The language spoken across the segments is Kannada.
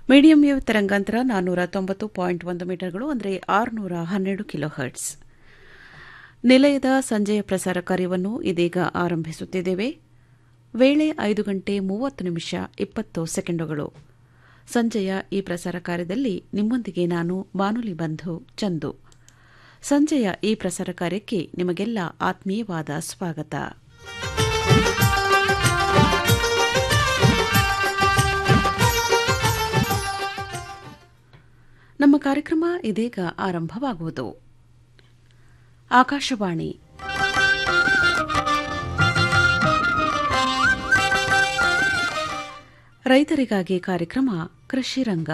ಮೀಡಿಯಂ ವೇವ್ ತರಂಗಾಂತರ ನಾನ್ನೂರ ತೊಂಬತ್ತು ಪಾಯಿಂಟ್ ಒಂದು ಮೀಟರ್ಗಳು ಅಂದರೆ ಆರುನೂರ ಹನ್ನೆರಡು ಕಿಲೋ ಹರ್ಟ್ಸ್ ನಿಲಯದ ಸಂಜೆಯ ಪ್ರಸಾರ ಕಾರ್ಯವನ್ನು ಇದೀಗ ಆರಂಭಿಸುತ್ತಿದ್ದೇವೆ ವೇಳೆ ಐದು ಗಂಟೆ ಮೂವತ್ತು ನಿಮಿಷ ಇಪ್ಪತ್ತು ಸೆಕೆಂಡುಗಳು ಸಂಜೆಯ ಈ ಪ್ರಸಾರ ಕಾರ್ಯದಲ್ಲಿ ನಿಮ್ಮೊಂದಿಗೆ ನಾನು ಬಾನುಲಿ ಬಂಧು ಚಂದು ಸಂಜೆಯ ಈ ಪ್ರಸಾರ ಕಾರ್ಯಕ್ಕೆ ನಿಮಗೆಲ್ಲ ಆತ್ಮೀಯವಾದ ಸ್ವಾಗತ ನಮ್ಮ ಕಾರ್ಯಕ್ರಮ ಇದೀಗ ಆರಂಭವಾಗುವುದು ಆಕಾಶವಾಣಿ ರೈತರಿಗಾಗಿ ಕಾರ್ಯಕ್ರಮ ಕೃಷಿ ರಂಗ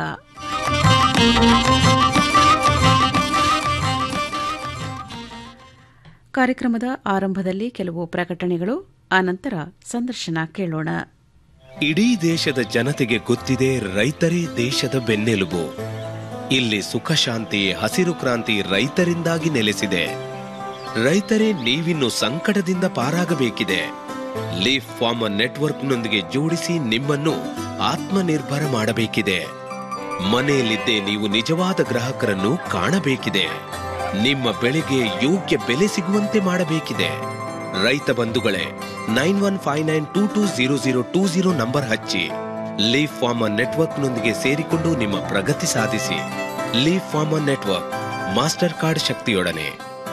ಕಾರ್ಯಕ್ರಮದ ಆರಂಭದಲ್ಲಿ ಕೆಲವು ಪ್ರಕಟಣೆಗಳು ಆನಂತರ ಸಂದರ್ಶನ ಕೇಳೋಣ ಇಡೀ ದೇಶದ ಜನತೆಗೆ ಗೊತ್ತಿದೆ ರೈತರೇ ದೇಶದ ಬೆನ್ನೆಲುಬು ಇಲ್ಲಿ ಸುಖ ಶಾಂತಿ ಹಸಿರು ಕ್ರಾಂತಿ ರೈತರಿಂದಾಗಿ ನೆಲೆಸಿದೆ ರೈತರೇ ನೀವಿನ್ನು ಸಂಕಟದಿಂದ ಪಾರಾಗಬೇಕಿದೆ ಲೀಫ್ ಫಾರ್ಮರ್ ನೆಟ್ವರ್ಕ್ನೊಂದಿಗೆ ಜೋಡಿಸಿ ನಿಮ್ಮನ್ನು ಆತ್ಮನಿರ್ಭರ ಮಾಡಬೇಕಿದೆ ಮನೆಯಲ್ಲಿದ್ದೇ ನೀವು ನಿಜವಾದ ಗ್ರಾಹಕರನ್ನು ಕಾಣಬೇಕಿದೆ ನಿಮ್ಮ ಬೆಳೆಗೆ ಯೋಗ್ಯ ಬೆಲೆ ಸಿಗುವಂತೆ ಮಾಡಬೇಕಿದೆ ರೈತ ಬಂಧುಗಳೇ nine one five nine two two zero zero two zero number ಹಚ್ಚಿ ಲೀಫ್ ಫಾರ್ಮರ್ ನೆಟ್ವರ್ಕ್ನೊಂದಿಗೆ ಸೇರಿಕೊಂಡು ನಿಮ್ಮ ಪ್ರಗತಿ ಸಾಧಿಸಿ leaf farmer network master card ಶಕ್ತಿಯೊಡನೆ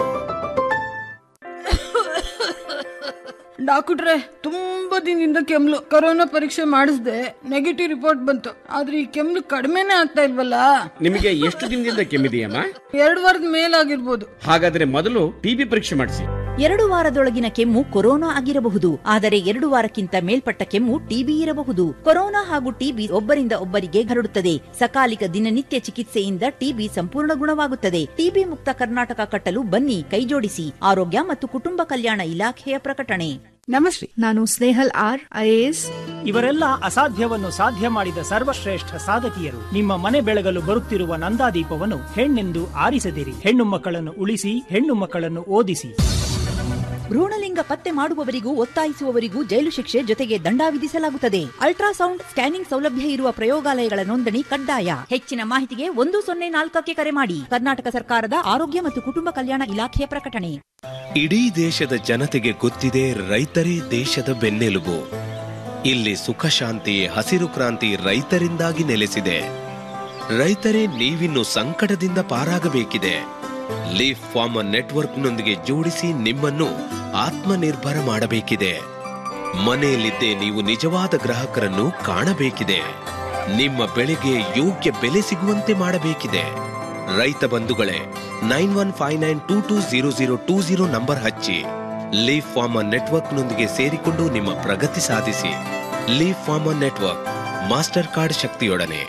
ಡಾಕ್ಟ್ರೆ ತುಂಬಾ ದಿನದಿಂದ ಕೆಮ್ಲು ಕೊರೋನಾ ಪರೀಕ್ಷೆ ಮಾಡಿಸ್ದೆ ನೆಗೆಟಿವ್ ರಿಪೋರ್ಟ್ ಬಂತು ಆದ್ರೆ ಈ ಕೆಮ್ಲು ಕಡಿಮೆನೇ ಆಗ್ತಾ ಇಲ್ವಲ್ಲ ನಿಮಗೆ ಎಷ್ಟು ದಿನದಿಂದ ಕೆಮ್ಮಿದೆಯಮ್ಮ ಎರಡು ವಾರದ ಮೇಲಾಗಿರ್ಬೋದು ಹಾಗಾದ್ರೆ ಮೊದಲು ಟಿಬಿ ಪರೀಕ್ಷೆ ಮಾಡಿಸಿ ಎರಡು ವಾರದೊಳಗಿನ ಕೆಮ್ಮು ಕೊರೋನಾ ಆಗಿರಬಹುದು ಆದರೆ ಎರಡು ವಾರಕ್ಕಿಂತ ಮೇಲ್ಪಟ್ಟ ಕೆಮ್ಮು ಟಿಬಿ ಇರಬಹುದು ಕೊರೋನಾ ಹಾಗೂ ಟಿಬಿ ಒಬ್ಬರಿಂದ ಒಬ್ಬರಿಗೆ ಹರಡುತ್ತದೆ ಸಕಾಲಿಕ ದಿನನಿತ್ಯ ಚಿಕಿತ್ಸೆಯಿಂದ ಟಿಬಿ ಸಂಪೂರ್ಣ ಗುಣವಾಗುತ್ತದೆ ಟಿಬಿ ಮುಕ್ತ ಕರ್ನಾಟಕ ಕಟ್ಟಲು ಬನ್ನಿ ಕೈಜೋಡಿಸಿ ಆರೋಗ್ಯ ಮತ್ತು ಕುಟುಂಬ ಕಲ್ಯಾಣ ಇಲಾಖೆಯ ಪ್ರಕಟಣೆ ನಮಸ್ತೆ ನಾನು ಸ್ನೇಹಲ್ ಆರ್ ಐಎಎಸ್ ಇವರೆಲ್ಲ ಅಸಾಧ್ಯವನ್ನು ಸಾಧ್ಯ ಮಾಡಿದ ಸರ್ವಶ್ರೇಷ್ಠ ಸಾಧಕಿಯರು ನಿಮ್ಮ ಮನೆ ಬೆಳಗಲು ಬರುತ್ತಿರುವ ನಂದಾದೀಪವನ್ನು ಹೆಣ್ಣೆಂದು ಆರಿಸದಿರಿ ಹೆಣ್ಣು ಮಕ್ಕಳನ್ನು ಉಳಿಸಿ ಹೆಣ್ಣು ಮಕ್ಕಳನ್ನು ಓದಿಸಿ ಭ್ರೂಣಲಿಂಗ ಪತ್ತೆ ಮಾಡುವವರಿಗೂ ಒತ್ತಾಯಿಸುವವರಿಗೂ ಜೈಲು ಶಿಕ್ಷೆ ಜೊತೆಗೆ ದಂಡ ವಿಧಿಸಲಾಗುತ್ತದೆ ಅಲ್ಟ್ರಾಸೌಂಡ್ ಸ್ಕ್ಯಾನಿಂಗ್ ಸೌಲಭ್ಯ ಇರುವ ಪ್ರಯೋಗಾಲಯಗಳ ನೋಂದಣಿ ಕಡ್ಡಾಯ ಹೆಚ್ಚಿನ ಮಾಹಿತಿಗೆ ಒಂದು ಸೊನ್ನೆ ನಾಲ್ಕಕ್ಕೆ ಕರೆ ಮಾಡಿ ಕರ್ನಾಟಕ ಸರ್ಕಾರದ ಆರೋಗ್ಯ ಮತ್ತು ಕುಟುಂಬ ಕಲ್ಯಾಣ ಇಲಾಖೆಯ ಪ್ರಕಟಣೆ ಇಡೀ ದೇಶದ ಜನತೆಗೆ ಗೊತ್ತಿದೆ ರೈತರೇ ದೇಶದ ಬೆನ್ನೆಲುಬು ಇಲ್ಲಿ ಸುಖ ಶಾಂತಿ ಹಸಿರು ಕ್ರಾಂತಿ ರೈತರಿಂದಾಗಿ ನೆಲೆಸಿದೆ ರೈತರೇ ನೀವಿನ್ನು ಸಂಕಟದಿಂದ ಪಾರಾಗಬೇಕಿದೆ ಲೀಫ್ ಫಾರ್ಮರ್ ನೆಟ್ವರ್ಕ್ನೊಂದಿಗೆ ಜೋಡಿಸಿ ನಿಮ್ಮನ್ನು ಆತ್ಮನಿರ್ಭರ ಮಾಡಬೇಕಿದೆ ಮನೆಯಲ್ಲಿದ್ದೇ ನೀವು ನಿಜವಾದ ಗ್ರಾಹಕರನ್ನು ಕಾಣಬೇಕಿದೆ ನಿಮ್ಮ ಬೆಳೆಗೆ ಯೋಗ್ಯ ಬೆಲೆ ಸಿಗುವಂತೆ ಮಾಡಬೇಕಿದೆ ರೈತ ಬಂಧುಗಳೇ nine one five nine two two zero zero two zero number ಹಚ್ಚಿ ಲೀಫ್ ಫಾರ್ಮರ್ ನೆಟ್ವರ್ಕ್ನೊಂದಿಗೆ ಸೇರಿಕೊಂಡು ನಿಮ್ಮ ಪ್ರಗತಿ ಸಾಧಿಸಿ leaf farmer network master card ಶಕ್ತಿಯೊಡನೆ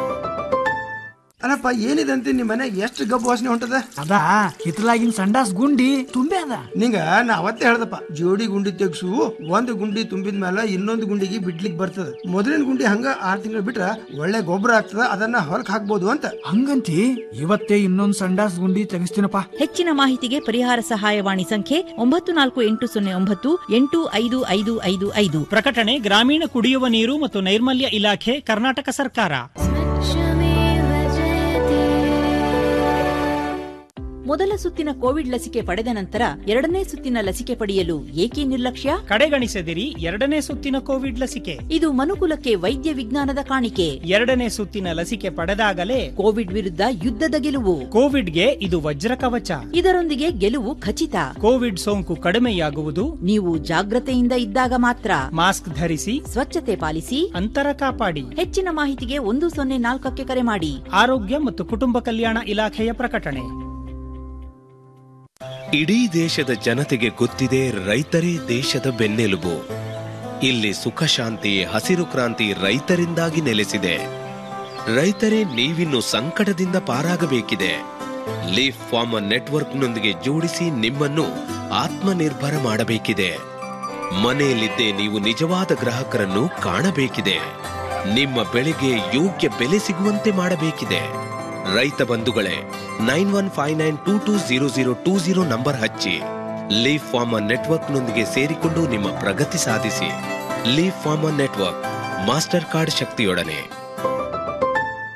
ಅಲ್ಲಪ್ಪ ಏನಿದೆ ಅಂತ ನಿಮ್ಮ ಮನೆ ಎಷ್ಟು ಗಬ್ಬು ವಾಸನೆ ಹೊಂಟದ ಅದ ಹಿತ್ತಲಾಗಿನ ಸಂಡಾಸ್ ಗುಂಡಿ ತುಂಬೆ ಅದ ನಿಂಗ ನಾ ಅವತ್ತೇ ಹೇಳ್ದಪ್ಪ ಜೋಡಿ ಗುಂಡಿ ತೆಗ್ಸು ಒಂದು ಗುಂಡಿ ತುಂಬಿದ ಮೇಲೆ ಇನ್ನೊಂದು ಗುಂಡಿಗೆ ಬಿಡ್ಲಿಕ್ ಬರ್ತದ ಮೊದಲಿನ ಗುಂಡಿ ಹಂಗ ಆರ್ ತಿಂಗಳು ಬಿಟ್ರ ಒಳ್ಳೆ ಗೊಬ್ಬರ ಆಗ್ತದ ಅದನ್ನ ಹೊರಕ್ ಹಾಕ್ಬೋದು ಅಂತ ಹಂಗಂತಿ ಇವತ್ತೇ ಇನ್ನೊಂದ್ ಸಂಡಾಸ್ ಗುಂಡಿ ತೆಗಿಸ್ತೀನಪ್ಪ ಹೆಚ್ಚಿನ ಮಾಹಿತಿಗೆ ಪರಿಹಾರ ಸಹಾಯವಾಣಿ ಸಂಖ್ಯೆ ಒಂಬತ್ತು ನಾಲ್ಕು ಎಂಟು ಸೊನ್ನೆ ಒಂಬತ್ತು ಎಂಟು ಐದು ಐದು ಐದು ಐದು ಪ್ರಕಟಣೆ ಗ್ರಾಮೀಣ ಕುಡಿಯುವ ನೀರು ಮತ್ತು ನೈರ್ಮಲ್ಯ ಇಲಾಖೆ ಕರ್ನಾಟಕ ಸರ್ಕಾರ ಮೊದಲ ಸುತ್ತಿನ ಕೋವಿಡ್ ಲಸಿಕೆ ಪಡೆದ ನಂತರ ಎರಡನೇ ಸುತ್ತಿನ ಲಸಿಕೆ ಪಡೆಯಲು ಏಕೆ ನಿರ್ಲಕ್ಷ್ಯ ಕಡೆಗಣಿಸದಿರಿ ಎರಡನೇ ಸುತ್ತಿನ ಕೋವಿಡ್ ಲಸಿಕೆ ಇದು ಮನುಕುಲಕ್ಕೆ ವೈದ್ಯ ವಿಜ್ಞಾನದ ಕಾಣಿಕೆ ಎರಡನೇ ಸುತ್ತಿನ ಲಸಿಕೆ ಪಡೆದಾಗಲೇ ಕೋವಿಡ್ ವಿರುದ್ಧ ಯುದ್ಧದ ಗೆಲುವು ಕೋವಿಡ್ಗೆ ಇದು ವಜ್ರ ಕವಚ ಇದರೊಂದಿಗೆ ಗೆಲುವು ಖಚಿತ ಕೋವಿಡ್ ಸೋಂಕು ಕಡಿಮೆಯಾಗುವುದು ನೀವು ಜಾಗ್ರತೆಯಿಂದ ಇದ್ದಾಗ ಮಾತ್ರ ಮಾಸ್ಕ್ ಧರಿಸಿ ಸ್ವಚ್ಛತೆ ಪಾಲಿಸಿ ಅಂತರ ಕಾಪಾಡಿ ಹೆಚ್ಚಿನ ಮಾಹಿತಿಗೆ ಒಂದು ಸೊನ್ನೆ ನಾಲ್ಕಕ್ಕೆ ಕರೆ ಮಾಡಿ ಆರೋಗ್ಯ ಮತ್ತು ಕುಟುಂಬ ಕಲ್ಯಾಣ ಇಲಾಖೆಯ ಪ್ರಕಟಣೆ ಇಡೀ ದೇಶದ ಜನತೆಗೆ ಗೊತ್ತಿದೆ ರೈತರೇ ದೇಶದ ಬೆನ್ನೆಲುಬು ಇಲ್ಲಿ ಸುಖ ಶಾಂತಿ ಹಸಿರು ಕ್ರಾಂತಿ ರೈತರಿಂದಾಗಿ ನೆಲೆಸಿದೆ ರೈತರೇ ನೀವಿನ್ನು ಸಂಕಟದಿಂದ ಪಾರಾಗಬೇಕಿದೆ ಲೀಫ್ ಫಾರ್ಮರ್ ನೆಟ್ವರ್ಕ್ನೊಂದಿಗೆ ಜೋಡಿಸಿ ನಿಮ್ಮನ್ನು ಆತ್ಮನಿರ್ಭರ ಮಾಡಬೇಕಿದೆ ಮನೆಯಲ್ಲಿದ್ದೇ ನೀವು ನಿಜವಾದ ಗ್ರಾಹಕರನ್ನು ಕಾಣಬೇಕಿದೆ ನಿಮ್ಮ ಬೆಳೆಗೆ ಯೋಗ್ಯ ಬೆಲೆ ಸಿಗುವಂತೆ ಮಾಡಬೇಕಿದೆ ರೈತ ಬಂಧುಗಳೇ nine one five nine two two zero zero two zero number ಹಚ್ಚಿ ಲೀಫ್ ಫಾರ್ಮರ್ ನೆಟ್ವರ್ಕ್ನೊಂದಿಗೆ ಸೇರಿಕೊಂಡು ನಿಮ್ಮ ಪ್ರಗತಿ ಸಾಧಿಸಿ leaf farmer network master card ಶಕ್ತಿಯೊಡನೆ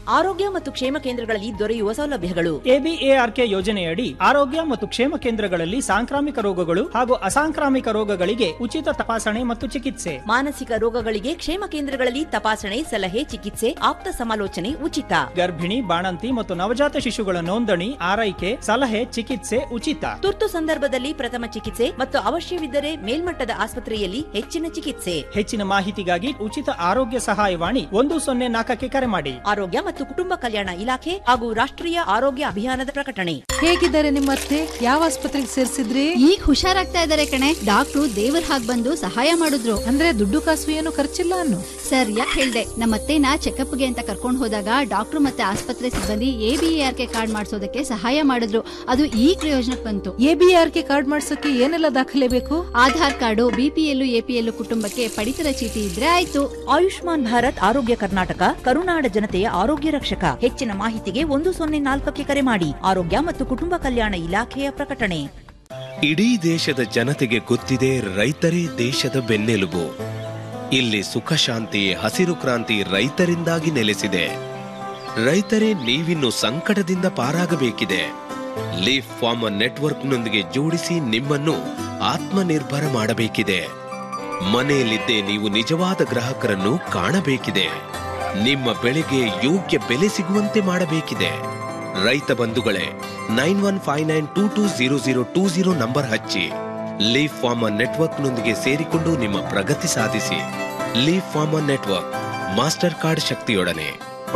ಆರೋಗ್ಯ ಮತ್ತು ಕ್ಷೇಮ ಕೇಂದ್ರಗಳಲ್ಲಿ ದೊರೆಯುವ ಸೌಲಭ್ಯಗಳು ಎಬಿಎಆರ್ಕೆ ಯೋಜನೆಯಡಿ ಆರೋಗ್ಯ ಮತ್ತು ಕ್ಷೇಮ ಕೇಂದ್ರಗಳಲ್ಲಿ ಸಾಂಕ್ರಾಮಿಕ ರೋಗಗಳು ಹಾಗೂ ಅಸಾಂಕ್ರಾಮಿಕ ರೋಗಗಳಿಗೆ ಉಚಿತ ತಪಾಸಣೆ ಮತ್ತು ಚಿಕಿತ್ಸೆ ಮಾನಸಿಕ ರೋಗಗಳಿಗೆ ಕ್ಷೇಮ ಕೇಂದ್ರಗಳಲ್ಲಿ ತಪಾಸಣೆ ಸಲಹೆ ಚಿಕಿತ್ಸೆ ಆಪ್ತ ಸಮಾಲೋಚನೆ ಉಚಿತ ಗರ್ಭಿಣಿ ಬಾಣಂತಿ ಮತ್ತು ನವಜಾತ ಶಿಶುಗಳ ನೋಂದಣಿ ಆರೈಕೆ ಸಲಹೆ ಚಿಕಿತ್ಸೆ ಉಚಿತ ತುರ್ತು ಸಂದರ್ಭದಲ್ಲಿ ಪ್ರಥಮ ಚಿಕಿತ್ಸೆ ಮತ್ತು ಅವಶ್ಯವಿದ್ದರೆ ಮೇಲ್ಮಟ್ಟದ ಆಸ್ಪತ್ರೆಯಲ್ಲಿ ಹೆಚ್ಚಿನ ಚಿಕಿತ್ಸೆ ಹೆಚ್ಚಿನ ಮಾಹಿತಿಗಾಗಿ ಉಚಿತ ಆರೋಗ್ಯ ಸಹಾಯವಾಣಿ ಒಂದು ಸೊನ್ನೆ ನಾಲ್ಕಕ್ಕೆ ಕರೆ ಮಾಡಿ ಆರೋಗ್ಯ ಮತ್ತು ಕುಟುಂಬ ಕಲ್ಯಾಣ ಇಲಾಖೆ ಹಾಗೂ ರಾಷ್ಟ್ರೀಯ ಆರೋಗ್ಯ ಅಭಿಯಾನದ ಪ್ರಕಟಣೆ ಹೇಗಿದ್ದಾರೆ ನಿಮ್ಮತ್ತೆ ಯಾವ ಆಸ್ಪತ್ರೆಗೆ ಸೇರಿಸಿದ್ರಿ ಈಗ ಹುಷಾರಾಗ್ತಾ ಇದಾರೆ ಕಣೆ ಡಾಕ್ಟ್ರು ದೇವ್ರ ಹಾಗ್ ಬಂದು ಸಹಾಯ ಮಾಡಿದ್ರು ಅಂದ್ರೆ ದುಡ್ಡು ಕಾಸು ಏನು ಖರ್ಚಿಲ್ಲ ಅನ್ನು ಸರ್ ಯಾಕೆ ಹೇಳ್ದೆ ನಮ್ಮತ್ತೆನ ಚೆಕಪ್ಗೆ ಅಂತ ಕರ್ಕೊಂಡು ಹೋದಾಗ ಡಾಕ್ಟ್ರು ಮತ್ತೆ ಆಸ್ಪತ್ರೆ ಸಿಬ್ಬಂದಿ ಎಬಿಆರ್ಕೆ ಕಾರ್ಡ್ ಮಾಡಿಸೋದಕ್ಕೆ ಸಹಾಯ ಮಾಡಿದ್ರು ಅದು ಈ ಪ್ರಯೋಜನಕ್ಕೆ ಬಂತು ಎಬಿಆರ್ಕೆ ಕಾರ್ಡ್ ಮಾಡ್ಸೋಕೆ ಏನೆಲ್ಲ ದಾಖಲೆ ಬೇಕು ಆಧಾರ್ ಕಾರ್ಡು ಬಿಪಿಎಲ್ ಎಪಿಎಲ್ ಕುಟುಂಬಕ್ಕೆ ಪಡಿತರ ಚೀಟಿ ಇದ್ರೆ ಆಯ್ತು ಆಯುಷ್ಮಾನ್ ಭಾರತ್ ಆರೋಗ್ಯ ಕರ್ನಾಟಕ ಕರುನಾಡ ಜನತೆಯ ಆರೋಗ್ಯ ರಕ್ಷಕ ಹೆಚ್ಚಿನ ಮಾಹಿತಿಗೆ ಒಂದು ಸೊನ್ನೆ ನಾಲ್ಕಕ್ಕೆ ಕರೆ ಮಾಡಿ ಆರೋಗ್ಯ ಮತ್ತು ಕುಟುಂಬ ಕಲ್ಯಾಣ ಇಲಾಖೆಯ ಪ್ರಕಟಣೆ ಇಡೀ ದೇಶದ ಜನತೆಗೆ ಗೊತ್ತಿದೆ ರೈತರೇ ದೇಶದ ಬೆನ್ನೆಲುಬು ಇಲ್ಲಿ ಸುಖ ಶಾಂತಿ ಹಸಿರು ಕ್ರಾಂತಿ ರೈತರಿಂದಾಗಿ ನೆಲೆಸಿದೆ ರೈತರೇ ನೀವಿನ್ನು ಸಂಕಟದಿಂದ ಪಾರಾಗಬೇಕಿದೆ ಲೀಫ್ ಫಾರ್ಮರ್ ನೆಟ್ವರ್ಕ್ನೊಂದಿಗೆ ಜೋಡಿಸಿ ನಿಮ್ಮನ್ನು ಆತ್ಮನಿರ್ಭರ ಮಾಡಬೇಕಿದೆ ಮನೆಯಲ್ಲಿದ್ದೇ ನೀವು ನಿಜವಾದ ಗ್ರಾಹಕರನ್ನು ಕಾಣಬೇಕಿದೆ ನಿಮ್ಮ ಬೆಳೆಗೆ ಯೋಗ್ಯ ಬೆಲೆ ಸಿಗುವಂತೆ ಮಾಡಬೇಕಿದೆ ರೈತ ಬಂಧುಗಳೇ nine one five nine two two zero zero two zero number ಹಚ್ಚಿ ಲೀಫ್ ಫಾರ್ಮರ್ ನೆಟ್ವರ್ಕ್ನೊಂದಿಗೆ ಸೇರಿಕೊಂಡು ನಿಮ್ಮ ಪ್ರಗತಿ ಸಾಧಿಸಿ leaf farmer network master card ಶಕ್ತಿಯೊಡನೆ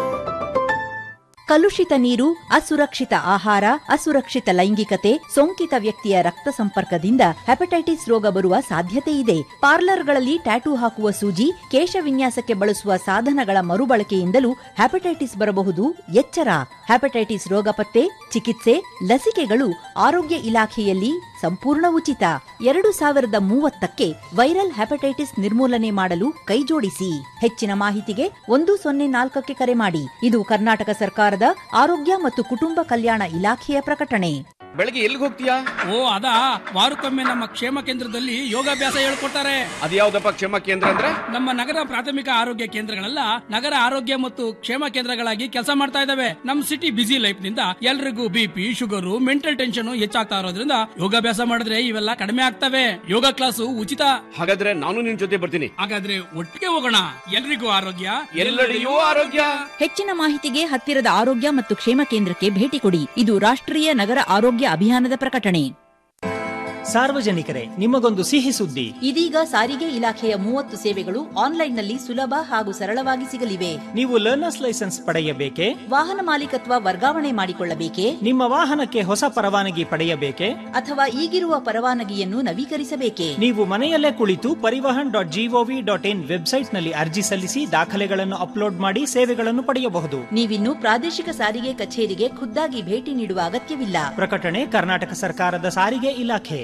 ಕಲುಷಿತ ನೀರು ಅಸುರಕ್ಷಿತ ಆಹಾರ ಅಸುರಕ್ಷಿತ ಲೈಂಗಿಕತೆ ಸೋಂಕಿತ ವ್ಯಕ್ತಿಯ ರಕ್ತ ಸಂಪರ್ಕದಿಂದ ಹೆಪಟೈಟಿಸ್ ರೋಗ ಬರುವ ಸಾಧ್ಯತೆ ಇದೆ ಪಾರ್ಲರ್ಗಳಲ್ಲಿ ಟ್ಯಾಟೂ ಹಾಕುವ ಸೂಜಿ ಕೇಶ ವಿನ್ಯಾಸಕ್ಕೆ ಬಳಸುವ ಸಾಧನಗಳ ಮರುಬಳಕೆಯಿಂದಲೂ ಹೆಪಟೈಟಿಸ್ ಬರಬಹುದು ಎಚ್ಚರ ಹೆಪಟೈಟಿಸ್ ರೋಗ ಪತ್ತೆ ಚಿಕಿತ್ಸೆ ಲಸಿಕೆಗಳು ಆರೋಗ್ಯ ಇಲಾಖೆಯಲ್ಲಿ ಸಂಪೂರ್ಣ ಉಚಿತ ಎರಡು ಸಾವಿರದ ಮೂವತ್ತಕ್ಕೆ ವೈರಲ್ ಹೆಪಟೈಟಿಸ್ ನಿರ್ಮೂಲನೆ ಮಾಡಲು ಕೈಜೋಡಿಸಿ ಹೆಚ್ಚಿನ ಮಾಹಿತಿಗೆ ಒಂದು ಸೊನ್ನೆ ನಾಲ್ಕಕ್ಕೆ ಕರೆ ಮಾಡಿ ಇದು ಕರ್ನಾಟಕ ಸರ್ಕಾರದ ಆರೋಗ್ಯ ಮತ್ತು ಕುಟುಂಬ ಕಲ್ಯಾಣ ಇಲಾಖೆಯ ಪ್ರಕಟಣೆ ಬೆಳಗ್ಗೆ ಎಲ್ಲಿಗೆ ಹೋಗ್ತೀಯಾ ಓ ಅದಾ ವಾರಕ್ಕೊಮ್ಮೆ ನಮ್ಮ ಕ್ಷೇಮ ಕೇಂದ್ರದಲ್ಲಿ ಯೋಗಾಭ್ಯಾಸ ಹೇಳ್ಕೊಡ್ತಾರೆ ಅದ್ಯಾವ್ದಪ್ಪ ಕ್ಷೇಮ ಕೇಂದ್ರ ಅಂದ್ರೆ ನಮ್ಮ ನಗರ ಪ್ರಾಥಮಿಕ ಆರೋಗ್ಯ ಕೇಂದ್ರಗಳೆಲ್ಲ ನಗರ ಆರೋಗ್ಯ ಮತ್ತು ಕ್ಷೇಮ ಕೇಂದ್ರಗಳಾಗಿ ಕೆಲಸ ಮಾಡ್ತಾ ಇದಾವೆ ನಮ್ ಸಿಟಿ ಬಿಸಿ ಲೈಫ್ ನಿಂದ ಎಲ್ರಿಗೂ ಬಿಪಿ ಶುಗರು ಮೆಂಟಲ್ ಟೆನ್ಷನ್ ಹೆಚ್ಚಾಗ್ತಾ ಇರೋದ್ರಿಂದ ಯೋಗಾಭ್ಯಾಸ ಮಾಡಿದ್ರೆ ಇವೆಲ್ಲ ಕಡಿಮೆ ಆಗ್ತವೆ ಯೋಗ ಕ್ಲಾಸು ಉಚಿತ ಹಾಗಾದ್ರೆ ನಾನು ನಿನ್ ಜೊತೆ ಬರ್ತೀನಿ ಹಾಗಾದ್ರೆ ಒಟ್ಟಿಗೆ ಹೋಗೋಣ ಎಲ್ರಿಗೂ ಆರೋಗ್ಯ ಎಲ್ಲೆಡೆಯೂ ಆರೋಗ್ಯ ಹೆಚ್ಚಿನ ಮಾಹಿತಿಗೆ ಹತ್ತಿರದ ಆರೋಗ್ಯ ಮತ್ತು ಕ್ಷೇಮ ಕೇಂದ್ರಕ್ಕೆ ಭೇಟಿ ಕೊಡಿ ಇದು ರಾಷ್ಟ್ರೀಯ ನಗರ ಆರೋಗ್ಯ ಅಭಿಯಾನದ ಪ್ರಕಟಣೆ ಸಾರ್ವಜನಿಕರೇ ನಿಮಗೊಂದು ಸಿಹಿ ಸುದ್ದಿ ಇದೀಗ ಸಾರಿಗೆ ಇಲಾಖೆಯ ಮೂವತ್ತು ಸೇವೆಗಳು ಆನ್ಲೈನ್ನಲ್ಲಿ ಸುಲಭ ಹಾಗೂ ಸರಳವಾಗಿ ಸಿಗಲಿವೆ ನೀವು ಲರ್ನರ್ಸ್ ಲೈಸೆನ್ಸ್ ಪಡೆಯಬೇಕೆ ವಾಹನ ಮಾಲೀಕತ್ವ ವರ್ಗಾವಣೆ ಮಾಡಿಕೊಳ್ಳಬೇಕೆ ನಿಮ್ಮ ವಾಹನಕ್ಕೆ ಹೊಸ ಪರವಾನಗಿ ಪಡೆಯಬೇಕೆ ಅಥವಾ ಈಗಿರುವ ಪರವಾನಗಿಯನ್ನು ನವೀಕರಿಸಬೇಕೆ ನೀವು ಮನೆಯಲ್ಲೇ ಕುಳಿತು Parivahan dot GOV dot in ವೆಬ್ಸೈಟ್ನಲ್ಲಿ ಅರ್ಜಿ ಸಲ್ಲಿಸಿ ದಾಖಲೆಗಳನ್ನು ಅಪ್ಲೋಡ್ ಮಾಡಿ ಸೇವೆಗಳನ್ನು ಪಡೆಯಬಹುದು ನೀವಿನ್ನು ಪ್ರಾದೇಶಿಕ ಸಾರಿಗೆ ಕಚೇರಿಗೆ ಖುದ್ದಾಗಿ ಭೇಟಿ ನೀಡುವ ಅಗತ್ಯವಿಲ್ಲ ಪ್ರಕಟಣೆ ಕರ್ನಾಟಕ ಸರ್ಕಾರದ ಸಾರಿಗೆ ಇಲಾಖೆ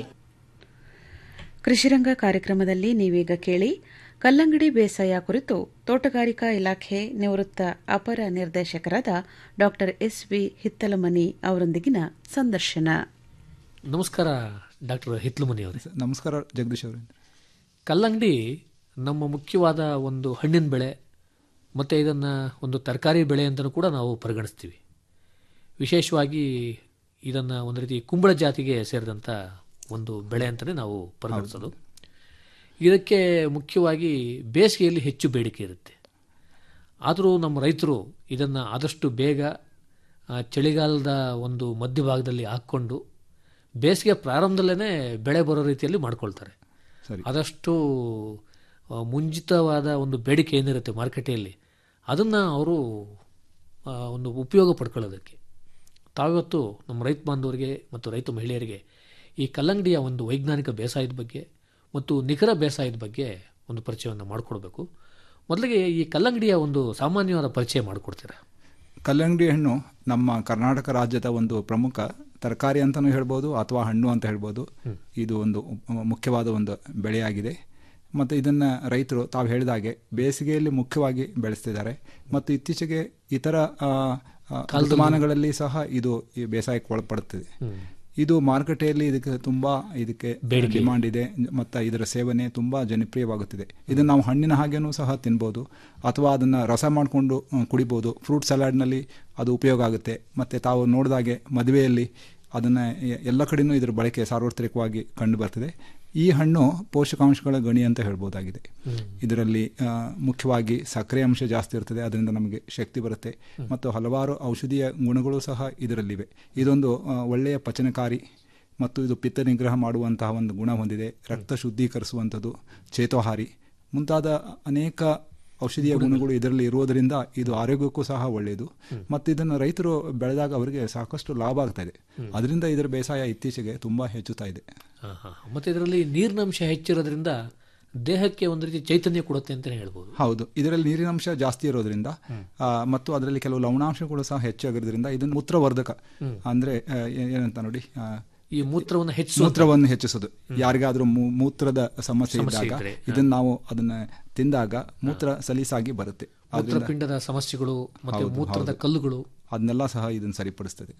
ಕೃಷಿರಂಗ ಕಾರ್ಯಕ್ರಮದಲ್ಲಿ ನೀವೀಗ ಕೇಳಿ ಕಲ್ಲಂಗಡಿ ಬೇಸಾಯ ಕುರಿತು ತೋಟಗಾರಿಕಾ ಇಲಾಖೆ ನಿವೃತ್ತ ಅಪರ ನಿರ್ದೇಶಕರಾದ ಡಾ ಎಸ್ ವಿ ಹಿತ್ತಲಮನಿ ಅವರೊಂದಿಗಿನ ಸಂದರ್ಶನ ನಮಸ್ಕಾರ ಡಾಕ್ಟರ್ ಹಿತ್ಲುಮನಿ ಅವರೇ ನಮಸ್ಕಾರ ಜಗದೀಶ್ ಅವರೇ ಕಲ್ಲಂಗಡಿ ನಮ್ಮ ಮುಖ್ಯವಾದ ಒಂದು ಹಣ್ಣಿನ ಬೆಳೆ ಮತ್ತು ಇದನ್ನು ಒಂದು ತರಕಾರಿ ಬೆಳೆ ಅಂತಲೂ ಕೂಡ ನಾವು ಪರಿಗಣಿಸ್ತೀವಿ ವಿಶೇಷವಾಗಿ ಇದನ್ನು ಒಂದು ರೀತಿ ಕುಂಬಳ ಜಾತಿಗೆ ಸೇರಿದಂಥ ಒಂದು ಬೆಳೆ ಅಂತಲೇ ನಾವು ಪರಿಗಣಿಸೋದು ಇದಕ್ಕೆ ಮುಖ್ಯವಾಗಿ ಬೇಸಿಗೆಯಲ್ಲಿ ಹೆಚ್ಚು ಬೇಡಿಕೆ ಇರುತ್ತೆ ಆದರೂ ನಮ್ಮ ರೈತರು ಇದನ್ನು ಆದಷ್ಟು ಬೇಗ ಆ, ಚಳಿಗಾಲದ ಒಂದು ಮಧ್ಯಭಾಗದಲ್ಲಿ ಹಾಕ್ಕೊಂಡು ಬೇಸಿಗೆ ಪ್ರಾರಂಭದಲ್ಲೇ ಬೆಳೆ ಬರೋ ರೀತಿಯಲ್ಲಿ ಮಾಡ್ಕೊಳ್ತಾರೆ ಆದಷ್ಟು ಆ, ಮುಂಚಿತವಾದ ಒಂದು ಬೇಡಿಕೆ ಏನಿರುತ್ತೆ ಮಾರುಕಟ್ಟೆಯಲ್ಲಿ ಅದನ್ನು ಅವರು ಆ, ಒಂದು ಉಪಯೋಗ ಪಡ್ಕೊಳ್ಳೋದಕ್ಕೆ ತಾವಿವತ್ತು ನಮ್ಮ ರೈತ ಬಾಂಧವರಿಗೆ ಮತ್ತು ರೈತ ಮಹಿಳೆಯರಿಗೆ ಈ ಕಲ್ಲಂಗಡಿಯ ಒಂದು ವೈಜ್ಞಾನಿಕ ಬೇಸಾಯದ ಬಗ್ಗೆ ಮತ್ತು ನಿಖರ ಬೇಸಾಯದ ಬಗ್ಗೆ ಒಂದು ಪರಿಚಯವನ್ನು ಮಾಡಿಕೊಡ್ಬೇಕು ಮೊದಲಿಗೆ ಈ ಕಲ್ಲಂಗಡಿಯ ಒಂದು ಸಾಮಾನ್ಯವಾದ ಪರಿಚಯ ಮಾಡಿಕೊಡ್ತೀರಾ ಕಲ್ಲಂಗಡಿ ಹಣ್ಣು ನಮ್ಮ ಕರ್ನಾಟಕ ರಾಜ್ಯದ ಒಂದು ಪ್ರಮುಖ ತರಕಾರಿ ಅಂತಲೂ ಹೇಳ್ಬೋದು ಅಥವಾ ಹಣ್ಣು ಅಂತ ಹೇಳ್ಬೋದು ಇದು ಒಂದು ಮುಖ್ಯವಾದ ಒಂದು ಬೆಳೆಯಾಗಿದೆ ಮತ್ತು ಇದನ್ನು ರೈತರು ತಾವು ಹೇಳಿದಾಗೆ ಬೇಸಿಗೆಯಲ್ಲಿ ಮುಖ್ಯವಾಗಿ ಬೆಳೆಸ್ತಿದ್ದಾರೆ ಮತ್ತು ಇತ್ತೀಚೆಗೆ ಇತರ ಆ, ಆ, ಋತುಮಾನಗಳಲ್ಲಿ ಸಹ ಇದು ಈ ಬೇಸಾಯಕ್ಕೆ ಒಳಪಡುತ್ತದೆ ಇದು ಮಾರುಕಟ್ಟೆಯಲ್ಲಿ ಇದಕ್ಕೆ ತುಂಬಾ ಇದಕ್ಕೆ ಬೇಡಿಕೆ. ಡಿಮಾಂಡ್ ಇದೆ ಮತ್ತು ಇದರ ಸೇವನೆ ತುಂಬಾ ಜನಪ್ರಿಯವಾಗುತ್ತಿದೆ ಇದನ್ನು ನಾವು ಹಣ್ಣಿನ ಹಾಗೇನೂ ಸಹ ತಿನ್ಬೋದು ಅಥವಾ ಅದನ್ನು ರಸ ಮಾಡಿಕೊಂಡು ಕುಡಿಬೋದು ಫ್ರೂಟ್ ಸಲಾಡ್ನಲ್ಲಿ ಅದು ಉಪಯೋಗ ಆಗುತ್ತೆ ಮತ್ತು ತಾವು ನೋಡಿದಾಗೆ ಮದುವೆಯಲ್ಲಿ ಅದನ್ನು ಎಲ್ಲ ಕಡೆನೂ ಇದರ ಬಳಕೆ ಸಾರ್ವತ್ರಿಕವಾಗಿ ಕಂಡು ಬರ್ತದೆ ಈ ಹಣ್ಣು ಪೋಷಕಾಂಶಗಳ ಗಣಿ ಅಂತ ಹೇಳ್ಬೋದಾಗಿದೆ ಇದರಲ್ಲಿ ಆ, ಮುಖ್ಯವಾಗಿ ಸಕ್ಕರೆ ಅಂಶ ಜಾಸ್ತಿ ಇರ್ತದೆ ಅದರಿಂದ ನಮಗೆ ಶಕ್ತಿ ಬರುತ್ತೆ ಮತ್ತು ಹಲವಾರು ಔಷಧೀಯ ಗುಣಗಳು ಸಹ ಇದರಲ್ಲಿವೆ ಇದೊಂದು ಆ, ಒಳ್ಳೆಯ ಪಚನಕಾರಿ ಮತ್ತು ಇದು ಪಿತ್ತ ನಿಗ್ರಹ ಮಾಡುವಂತಹ ಒಂದು ಗುಣ ಹೊಂದಿದೆ ರಕ್ತ ಶುದ್ಧೀಕರಿಸುವಂಥದ್ದು ಚೇತೋಹಾರಿ ಮುಂತಾದ ಅನೇಕ ಔಷಧೀಯ ಗುಣಗಳು ಇದರಲ್ಲಿ ಇರುವುದರಿಂದ ಇದು ಆರೋಗ್ಯಕ್ಕೂ ಸಹ ಒಳ್ಳೆಯದು ಮತ್ತು ಇದನ್ನು ರೈತರು ಬೆಳೆದಾಗ ಅವರಿಗೆ ಸಾಕಷ್ಟು ಲಾಭ ಆಗ್ತಾ ಇದೆ ಅದರಿಂದ ಇದರ ಬೇಸಾಯ ಇತ್ತೀಚೆಗೆ ತುಂಬಾ ಹೆಚ್ಚುತ್ತಾ ಇದೆ ಹಾ, ಹಾ. ಮತ್ತೆ ಇದರಲ್ಲಿ ನೀರಿನಂಶ ಹೆಚ್ಚಿರೋದ್ರಿಂದ ದೇಹಕ್ಕೆ ಒಂದು ರೀತಿ ಚೈತನ್ಯ ಕೊಡುತ್ತೆ ಅಂತಲೇ ಹೇಳ್ಬೋದು ಹೌದು ಇದರಲ್ಲಿ ನೀರಿನಾಂಶ ಜಾಸ್ತಿ ಇರೋದ್ರಿಂದ ಆ, ಮತ್ತು ಅದರಲ್ಲಿ ಕೆಲವು ಲವಣಾಂಶಗಳು ಸಹ ಹೆಚ್ಚಾಗಿರೋದ್ರಿಂದ ಇದನ್ನು ಮೂತ್ರವರ್ಧಕ ಅಂದ್ರೆ ಆ, ಏ- ಏನಂತ ನೋಡಿ ಆ, ಈ ಮೂತ್ರವನ್ನು ಹೆಚ್ಚಿಸುವಂತ- ಮೂತ್ರವನ್ನು ಹೆಚ್ಚಿಸೋದು ಯಾರಿಗಾದ್ರೂ ಮೂ- ಮೂತ್ರದ ಸಮಸ್ಯೆ ಸಮಸ್ಯೆ ಇದ್ದಾಗ ಇದ್ರೆ, ಇದನ್ನ ನಾವು ಅದನ್ನ ತಿಂದಾಗ ಮೂತ್ರ ಸಲೀಸಾಗಿ ಬರುತ್ತೆ ಆದ್ರಿಂದ- ಮೂತ್ರಪಿಂಡದ ಸಮಸ್ಯೆಗಳು ಮತ್ತೆ ಹೌದು, ಮೂತ್ರದ ಹೌದು. ಕಲ್ಲುಗಳು ಅದನ್ನೆಲ್ಲ ಸಹ ಇದನ್ನು ಸರಿಪಡಿಸ್ತದೆ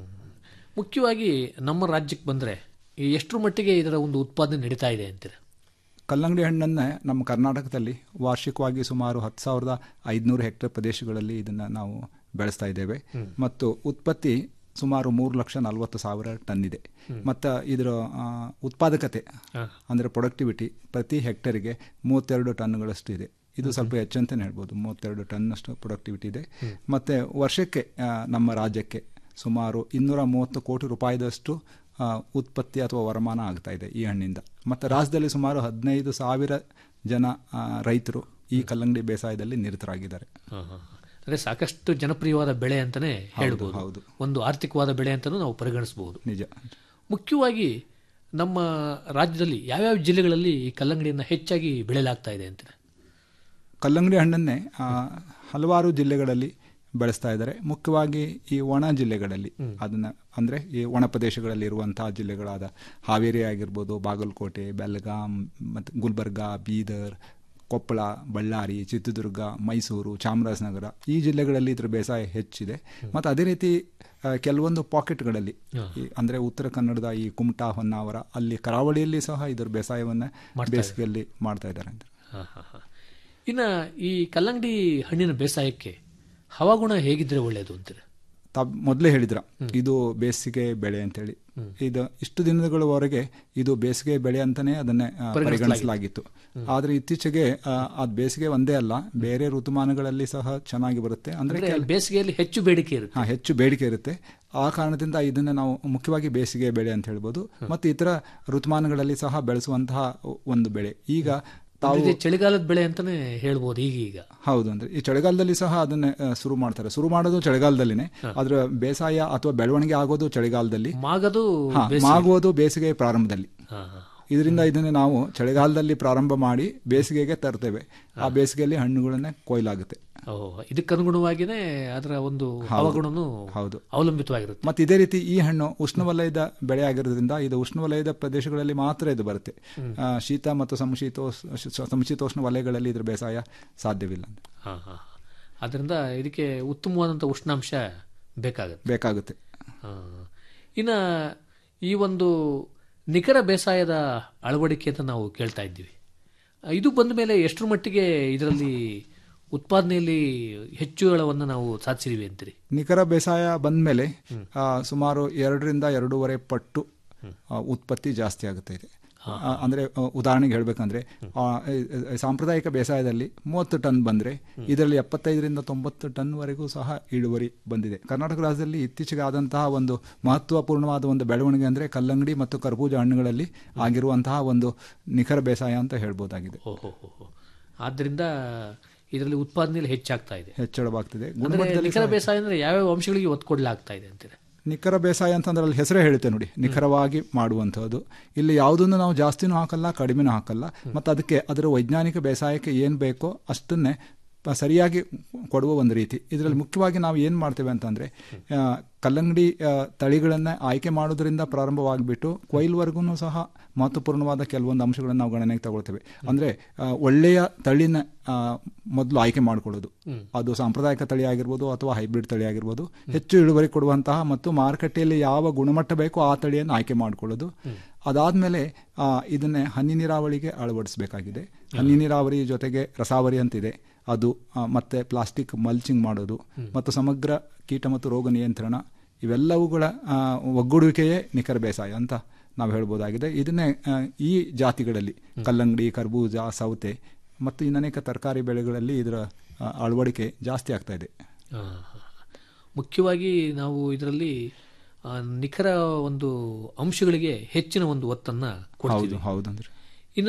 ಮುಖ್ಯವಾಗಿ ನಮ್ಮ ರಾಜ್ಯಕ್ಕೆ ಬಂದ್ರೆ ಈ ಎಷ್ಟರ ಮಟ್ಟಿಗೆ ಇದರ ಒಂದು ಉತ್ಪಾದನೆ ನಡೀತಾ ಇದೆ ಅಂತೀರ ಕಲ್ಲಂಗಡಿ ಹಣ್ಣನ್ನು ನಮ್ಮ ಕರ್ನಾಟಕದಲ್ಲಿ ವಾರ್ಷಿಕವಾಗಿ ಸುಮಾರು ಹತ್ತು ಸಾವಿರದ ಐದುನೂರು ಹೆಕ್ಟೇರ್ ಪ್ರದೇಶಗಳಲ್ಲಿ ಇದನ್ನು ನಾವು ಬೆಳೆಸ್ತಾ ಇದ್ದೇವೆ ಮತ್ತು ಉತ್ಪತ್ತಿ ಸುಮಾರು ಮೂರು ಲಕ್ಷ ನಲವತ್ತು ಸಾವಿರ ಟನ್ ಇದೆ ಮತ್ತು ಇದರ ಆ, ಉತ್ಪಾದಕತೆ ಅಂದರೆ ಪ್ರೊಡಕ್ಟಿವಿಟಿ ಪ್ರತಿ ಹೆಕ್ಟೇರಿಗೆ ಮೂವತ್ತೆರಡು ಟನ್ಗಳಷ್ಟು ಇದೆ ಇದು ಸ್ವಲ್ಪ ಹೆಚ್ಚಂತಲೇ ಹೇಳ್ಬೋದು ಮೂವತ್ತೆರಡು ಟನ್ನಷ್ಟು ಪ್ರೊಡಕ್ಟಿವಿಟಿ ಇದೆ ಮತ್ತು ವರ್ಷಕ್ಕೆ ಆ, ನಮ್ಮ ರಾಜ್ಯಕ್ಕೆ ಸುಮಾರು ಇನ್ನೂರ ಮೂವತ್ತು ಕೋಟಿ ರೂಪಾಯಿದಷ್ಟು ಆ, ಉತ್ಪತ್ತಿ ಅಥವಾ ವರಮಾನ ಆಗ್ತಾ ಇದೆ ಈ ಹಣ್ಣಿಂದ ಮತ್ತು ರಾಜ್ಯದಲ್ಲಿ ಸುಮಾರು ಹದಿನೈದು ಸಾವಿರ ಜನ ಆ, ರೈತರು ಈ ಕಲ್ಲಂಗಡಿ ಬೇಸಾಯದಲ್ಲಿ ನಿರತರಾಗಿದ್ದಾರೆ ಹಾ, ಹಾ. ಅಂದ್ರೆ ಸಾಕಷ್ಟು ಜನಪ್ರಿಯವಾದ ಬೆಳೆ ಅಂತಾನೆ ಹೇಳ್ಬೋದು ಹೌದು. ಒಂದು ಆರ್ಥಿಕವಾದ ಬೆಳೆ ಅಂತಾನೂ ನಾವು ಪರಿಗಣಿಸಬಹುದು ನಿಜ ಮುಖ್ಯವಾಗಿ ನಮ್ಮ ರಾಜ್ಯದಲ್ಲಿ ಯಾವ್ಯಾವ ಜಿಲ್ಲೆಗಳಲ್ಲಿ ಈ ಕಲ್ಲಂಗಡಿಯನ್ನು ಹೆಚ್ಚಾಗಿ ಬೆಳೆಯಲಾಗ್ತಾ ಇದೆ ಅಂತೀರ ಕಲ್ಲಂಗಡಿ ಹಣ್ಣನ್ನೇ ಆ, ಹಲವಾರು ಜಿಲ್ಲೆಗಳಲ್ಲಿ ಬೆಳೆಸ್ತಾ ಇದ್ದಾರೆ ಮುಖ್ಯವಾಗಿ ಈ ಒಣ ಜಿಲ್ಲೆಗಳಲ್ಲಿ ಅದನ್ನ ಅಂದ್ರೆ ಈ ಒಣ ಪ್ರದೇಶಗಳಲ್ಲಿ ಇರುವಂತಹ ಜಿಲ್ಲೆಗಳಾದ ಹಾವೇರಿ ಆಗಿರ್ಬೋದು ಬಾಗಲಕೋಟೆ ಬೆಳಗಾಂ ಮತ್ತು ಗುಲ್ಬರ್ಗಾ ಬೀದರ್ ಕೊಪ್ಪಳ ಬಳ್ಳಾರಿ ಚಿತ್ರದುರ್ಗ ಮೈಸೂರು ಚಾಮರಾಜನಗರ ಈ ಜಿಲ್ಲೆಗಳಲ್ಲಿ ಇದ್ರ ಬೇಸಾಯ ಹೆಚ್ಚಿದೆ ಮತ್ತು ಅದೇ ರೀತಿ ಆ, ಕೆಲವೊಂದು ಪಾಕೆಟ್ಗಳಲ್ಲಿ ಈ ಅಂದ್ರೆ ಉತ್ತರ ಕನ್ನಡದ ಈ ಕುಮಟಾ ಹೊನ್ನಾವರ ಅಲ್ಲಿ ಕರಾವಳಿಯಲ್ಲಿ ಸಹ ಇದರ ಬೇಸಾಯವನ್ನ ಮಾಡ್ತಾ ಬೇಸಿಗೆಯಲ್ಲಿ ಮಾಡ್ತಾ ಇದ್ದಾರೆ ಅಂತ ಹಾ, ಹಾ, ಹಾ. ಇನ್ನ ಈ ಕಲ್ಲಂಗಡಿ ಹಣ್ಣಿನ ಬೇಸಾಯಕ್ಕೆ ಹವಾಗುಣ ಹೇಗಿದ್ರೆ ಒಳ್ಳೆಯದು ಅಂತೀರ ತಾವ್ ಮೊದಲೇ ಹೇಳಿದ್ರ ಇದು ಬೇಸಿಗೆ ಬೆಳೆ ಅಂತೇಳಿ ಇದು ಇಷ್ಟು ದಿನಗಳವರೆಗೆ ಇದು ಬೇಸಿಗೆ ಬೆಳೆ ಅಂತಾನೆ ಅದನ್ನೇ ಆ, ಪರಿಗಣಿಸಲಾಗಿತ್ತು ಆದ್ರೆ ಇತ್ತೀಚೆಗೆ ಆ, ಅದ್ ಬೇಸಿಗೆ ಒಂದೇ ಅಲ್ಲ ಬೇರೆ ಋತುಮಾನಗಳಲ್ಲಿ ಸಹ ಚೆನ್ನಾಗಿ ಬರುತ್ತೆ ಅಂದ್ರೆ ಅಂದ್ರೆ ಕೆಲ- ಬೇಸಿಗೆಯಲ್ಲಿ ಹೆಚ್ಚು ಬೇಡಿಕೆ ಇರುತ್ತೆ ಹಾ ಹೆಚ್ಚು ಬೇಡಿಕೆ ಇರುತ್ತೆ ಆ ಕಾರಣದಿಂದ ಇದನ್ನ ನಾವು ಮುಖ್ಯವಾಗಿ ಬೇಸಿಗೆ ಬೆಳೆ ಅಂತ ಹೇಳ್ಬೋದು ಮತ್ತು ಇತರ ಋತುಮಾನಗಳಲ್ಲಿ ಸಹ ಬೆಳೆಸುವಂತಹ ಒಂದು ಬೆಳೆ ಈಗ ತಾವು ಒಂದು ರೀತಿ ಚಳಿಗಾಲದ ಬೆಳೆ ಅಂತಾನೆ ಹೇಳ್ಬೋದು ಈಗೀಗ ಹೌದು ಅಂದ್ರೆ ಈ ಚಳಿಗಾಲದಲ್ಲಿ ಸಹ ಅದನ್ನ ಆ, ಶುರು ಮಾಡ್ತಾರೆ ಶುರು ಮಾಡೋದು ಚಳಿಗಾಲದಲ್ಲಿನೇ ಅದ್ರ ಬೇಸಾಯ ಅಥವಾ ಬೆಳವಣಿಗೆ ಆಗೋದು ಚಳಿಗಾಲದಲ್ಲಿ ಮಾಗದು ಹಾ, ಬೇಸಿಗೆ. ಮಾಗುವುದು ಬೇಸಿಗೆ ಪ್ರಾರಂಭದಲ್ಲಿ ಹಾ, ಹಾ. ಇದರಿಂದ ಇದನ್ನ ನಾವು ಚಳಿಗಾಲದಲ್ಲಿ ಪ್ರಾರಂಭ ಮಾಡಿ ಬೇಸಿಗೆಗೆ ತರ್ತೇವೆ ಆ ಬೇಸಿಗೆಯಲ್ಲಿ ಹಣ್ಣುಗಳನ್ನ ಕೊಯ್ಲಾಗುತ್ತೆ ಓ ಇದಕ್ಕನುಗುಣವಾಗಿನೇ ಅದರ ಒಂದು ಹವಾಗುಣನು ಹೌದು ಅವಲಂಬಿತವಾಗಿರುತ್ತೆ ಮತ್ತೆ ಇದೇ ರೀತಿ ಈ ಹಣ್ಣು ಉಷ್ಣವಲಯದ ಬೆಳೆ ಆಗಿರೋದ್ರಿಂದ ಇದು ಉಷ್ಣವಲಯದ ಪ್ರದೇಶಗಳಲ್ಲಿ ಮಾತ್ರ ಇದು ಬರುತ್ತೆ ಆ, ಶೀತ ಮತ್ತು ಸಮಶೀತೋಷ್ ಸಮಶೀತೋಷ್ಣ ವಲಯಗಳಲ್ಲಿ ಇದ್ರ ಬೇಸಾಯ ಸಾಧ್ಯವಿಲ್ಲ ಹಾ ಹಾ ಅದರಿಂದ ಇದಕ್ಕೆ ಉತ್ತಮವಾದಂಥ ಉಷ್ಣಾಂಶ ಬೇಕಾಗುತ್ತೆ ಬೇಕಾಗುತ್ತೆ ಹಾ. ಇನ್ನ ಈ ಒಂದು ನಿಖರ ಬೇಸಾಯದ ಅಳವಡಿಕೆ ಅಂತ ನಾವು ಕೇಳ್ತಾ ಇದ್ದೀವಿ ಆ, ಇದು ಬಂದ ಮೇಲೆ ಎಷ್ಟರ ಮಟ್ಟಿಗೆ ಇದರಲ್ಲಿ ಉತ್ಪಾದನೆಯಲ್ಲಿ ಹೆಚ್ಚಳವನ್ನು ನಾವು ಸಾಧಿಸಿದೀವಿ ಅಂತೀರಿ ನಿಖರ ಬೇಸಾಯ ಬಂದ್ಮೇಲೆ ಆ, ಸುಮಾರು ಎರಡರಿಂದ ಎರಡೂವರೆ ಪಟ್ಟು ಆ, ಉತ್ಪತ್ತಿ ಜಾಸ್ತಿ ಆಗುತ್ತೆ ಇದೆ ಆ, ಅಂದ್ರೆ ಆ, ಉದಾಹರಣೆಗೆ ಹೇಳ್ಬೇಕಂದ್ರೆ ಆ, ಈ- ಈ ಸಾಂಪ್ರದಾಯಿಕ ಬೇಸಾಯದಲ್ಲಿ ಮೂವತ್ತು ಟನ್ ಬಂದ್ರೆ ಇದರಲ್ಲಿ ಎಪ್ಪತ್ತೈದರಿಂದ ತೊಂಬತ್ತು ಟನ್ ವರೆಗೂ ಸಹ ಇಳುವರಿ ಬಂದಿದೆ ಕರ್ನಾಟಕ ರಾಜ್ಯದಲ್ಲಿ ಇತ್ತೀಚೆಗೆ ಆದಂತಹ ಒಂದು ಮಹತ್ವಪೂರ್ಣವಾದ ಒಂದು ಬೆಳವಣಿಗೆ ಅಂದ್ರೆ ಕಲ್ಲಂಗಡಿ ಮತ್ತು ಕರ್ಬೂಜ ಹಣ್ಣುಗಳಲ್ಲಿ ಆಗಿರುವಂತಹ ಒಂದು ನಿಖರ ಬೇಸಾಯ ಅಂತ ಹೇಳ್ಬೋದಾಗಿದೆ ಓಹೋ ಆದ್ದರಿಂದ ಇದರಲ್ಲಿ ಉತ್ಪಾದನೆಯಲ್ಲಿ ಹೆಚ್ಚಾಗ್ತಾ ಇದೆ ಹೆಚ್ಚಳವಾಗ್ತಿದೆ ಅಂದ್ರೆ ಗುಣಮಟ್ಟದಲ್ಲಿ ನಿಖರ ಸಹ ಬೇಸಾಯ ಅಂದ್ರೆ ಯಾವ್ಯಾವ ಅಂಶಗಳಿಗೆ ಒತ್ತು ಕೊಡ್ಲಾಗ್ತಾ ಇದೆ ಅಂತೀರಾ ನಿಖರ ಬೇಸಾಯ ಅಂತಂದ್ರೆ ಅಲ್ಲಿ ಹೆಸರೇ ಹೇಳುತ್ತೆ ನೋಡಿ ನಿಖರವಾಗಿ ಮಾಡುವಂಥದ್ದು ಇಲ್ಲಿ ಯಾವುದನ್ನು ನಾವು ಜಾಸ್ತಿನೂ ಹಾಕಲ್ಲ ಕಡಿಮೆನೂ ಹಾಕಲ್ಲ ಮತ್ತು ಅದಕ್ಕೆ ಅದರ ವೈಜ್ಞಾನಿಕ ಬೇಸಾಯಕ್ಕೆ ಏನು ಬೇಕೋ ಅಷ್ಟನ್ನೇ ಪ- ಸರಿಯಾಗಿ ಕೊಡುವ ಒಂದು ರೀತಿ ಇದರಲ್ಲಿ ಮುಖ್ಯವಾಗಿ ನಾವು ಏನು ಮಾಡ್ತೇವೆ ಅಂತಂದರೆ ಕಲ್ಲಂಗಡಿ ತಳಿಗಳನ್ನು ಆಯ್ಕೆ ಮಾಡೋದ್ರಿಂದ ಪ್ರಾರಂಭವಾಗಿಬಿಟ್ಟು ಕೊಯ್ಲ್ವರೆಗೂ ಸಹ ಮಹತ್ವಪೂರ್ಣವಾದ ಕೆಲವೊಂದು ಅಂಶಗಳನ್ನು ನಾವು ಗಣನೆಗೆ ತಗೊಳ್ತೇವೆ ಅಂದರೆ ಒಳ್ಳೆಯ ತಳಿನ ಮೊದಲು ಆಯ್ಕೆ ಮಾಡಿಕೊಳ್ಳೋದು ಅದು ಸಾಂಪ್ರದಾಯಿಕ ತಳಿ ಆಗಿರ್ಬೋದು ಅಥವಾ ಹೈಬ್ರಿಡ್ ತಳಿ ಆಗಿರ್ಬೋದು ಹೆಚ್ಚು ಇಳುವರಿ ಕೊಡುವಂತಹ ಮತ್ತು ಮಾರುಕಟ್ಟೆಯಲ್ಲಿ ಯಾವ ಗುಣಮಟ್ಟ ಬೇಕೋ ಆ ತಳಿಯನ್ನು ಆಯ್ಕೆ ಮಾಡಿಕೊಳ್ಳೋದು ಅದಾದಮೇಲೆ ಇದನ್ನೇ ಹನಿ ನೀರಾವರಿಗೆ ಅಳವಡಿಸಬೇಕಾಗಿದೆ ಹನಿ ನೀರಾವರಿ ಜೊತೆಗೆ ರಸಾವರಿ ಅಂತಿದೆ ಅದು ಆ, ಮತ್ತೆ ಪ್ಲಾಸ್ಟಿಕ್ ಮಲ್ಚಿಂಗ್ ಮಾಡೋದು ಮತ್ತು ಸಮಗ್ರ ಕೀಟ ಮತ್ತು ರೋಗ ನಿಯಂತ್ರಣ ಇವೆಲ್ಲವುಗಳ ಆ, ಒಗ್ಗೂಡುವಿಕೆಯೇ ನಿಖರ ಬೇಸಾಯ ಅಂತ ನಾವು ಹೇಳ್ಬೋದಾಗಿದೆ ಇದನ್ನೇ ಆ, ಈ ಜಾತಿಗಳಲ್ಲಿ ಕಲ್ಲಂಗಡಿ ಕರ್ಬೂಜ ಸೌತೆ ಮತ್ತು ಇನ್ನನೇಕ ತರಕಾರಿ ಬೆಳೆಗಳಲ್ಲಿ ಇದರ ಆ, ಅಳವಡಿಕೆ ಜಾಸ್ತಿ ಆಗ್ತಾ ಇದೆ ಆ, ಮುಖ್ಯವಾಗಿ ನಾವು ಇದರಲ್ಲಿ ಆ, ನಿಖರ ಒಂದು ಅಂಶಗಳಿಗೆ ಹೆಚ್ಚಿನ ಒಂದು ಒತ್ತನ್ನ ಕೊಡ್ತೀವಿ ಹೌದು ಹೌದಂದ್ರೆ ಇನ್ನ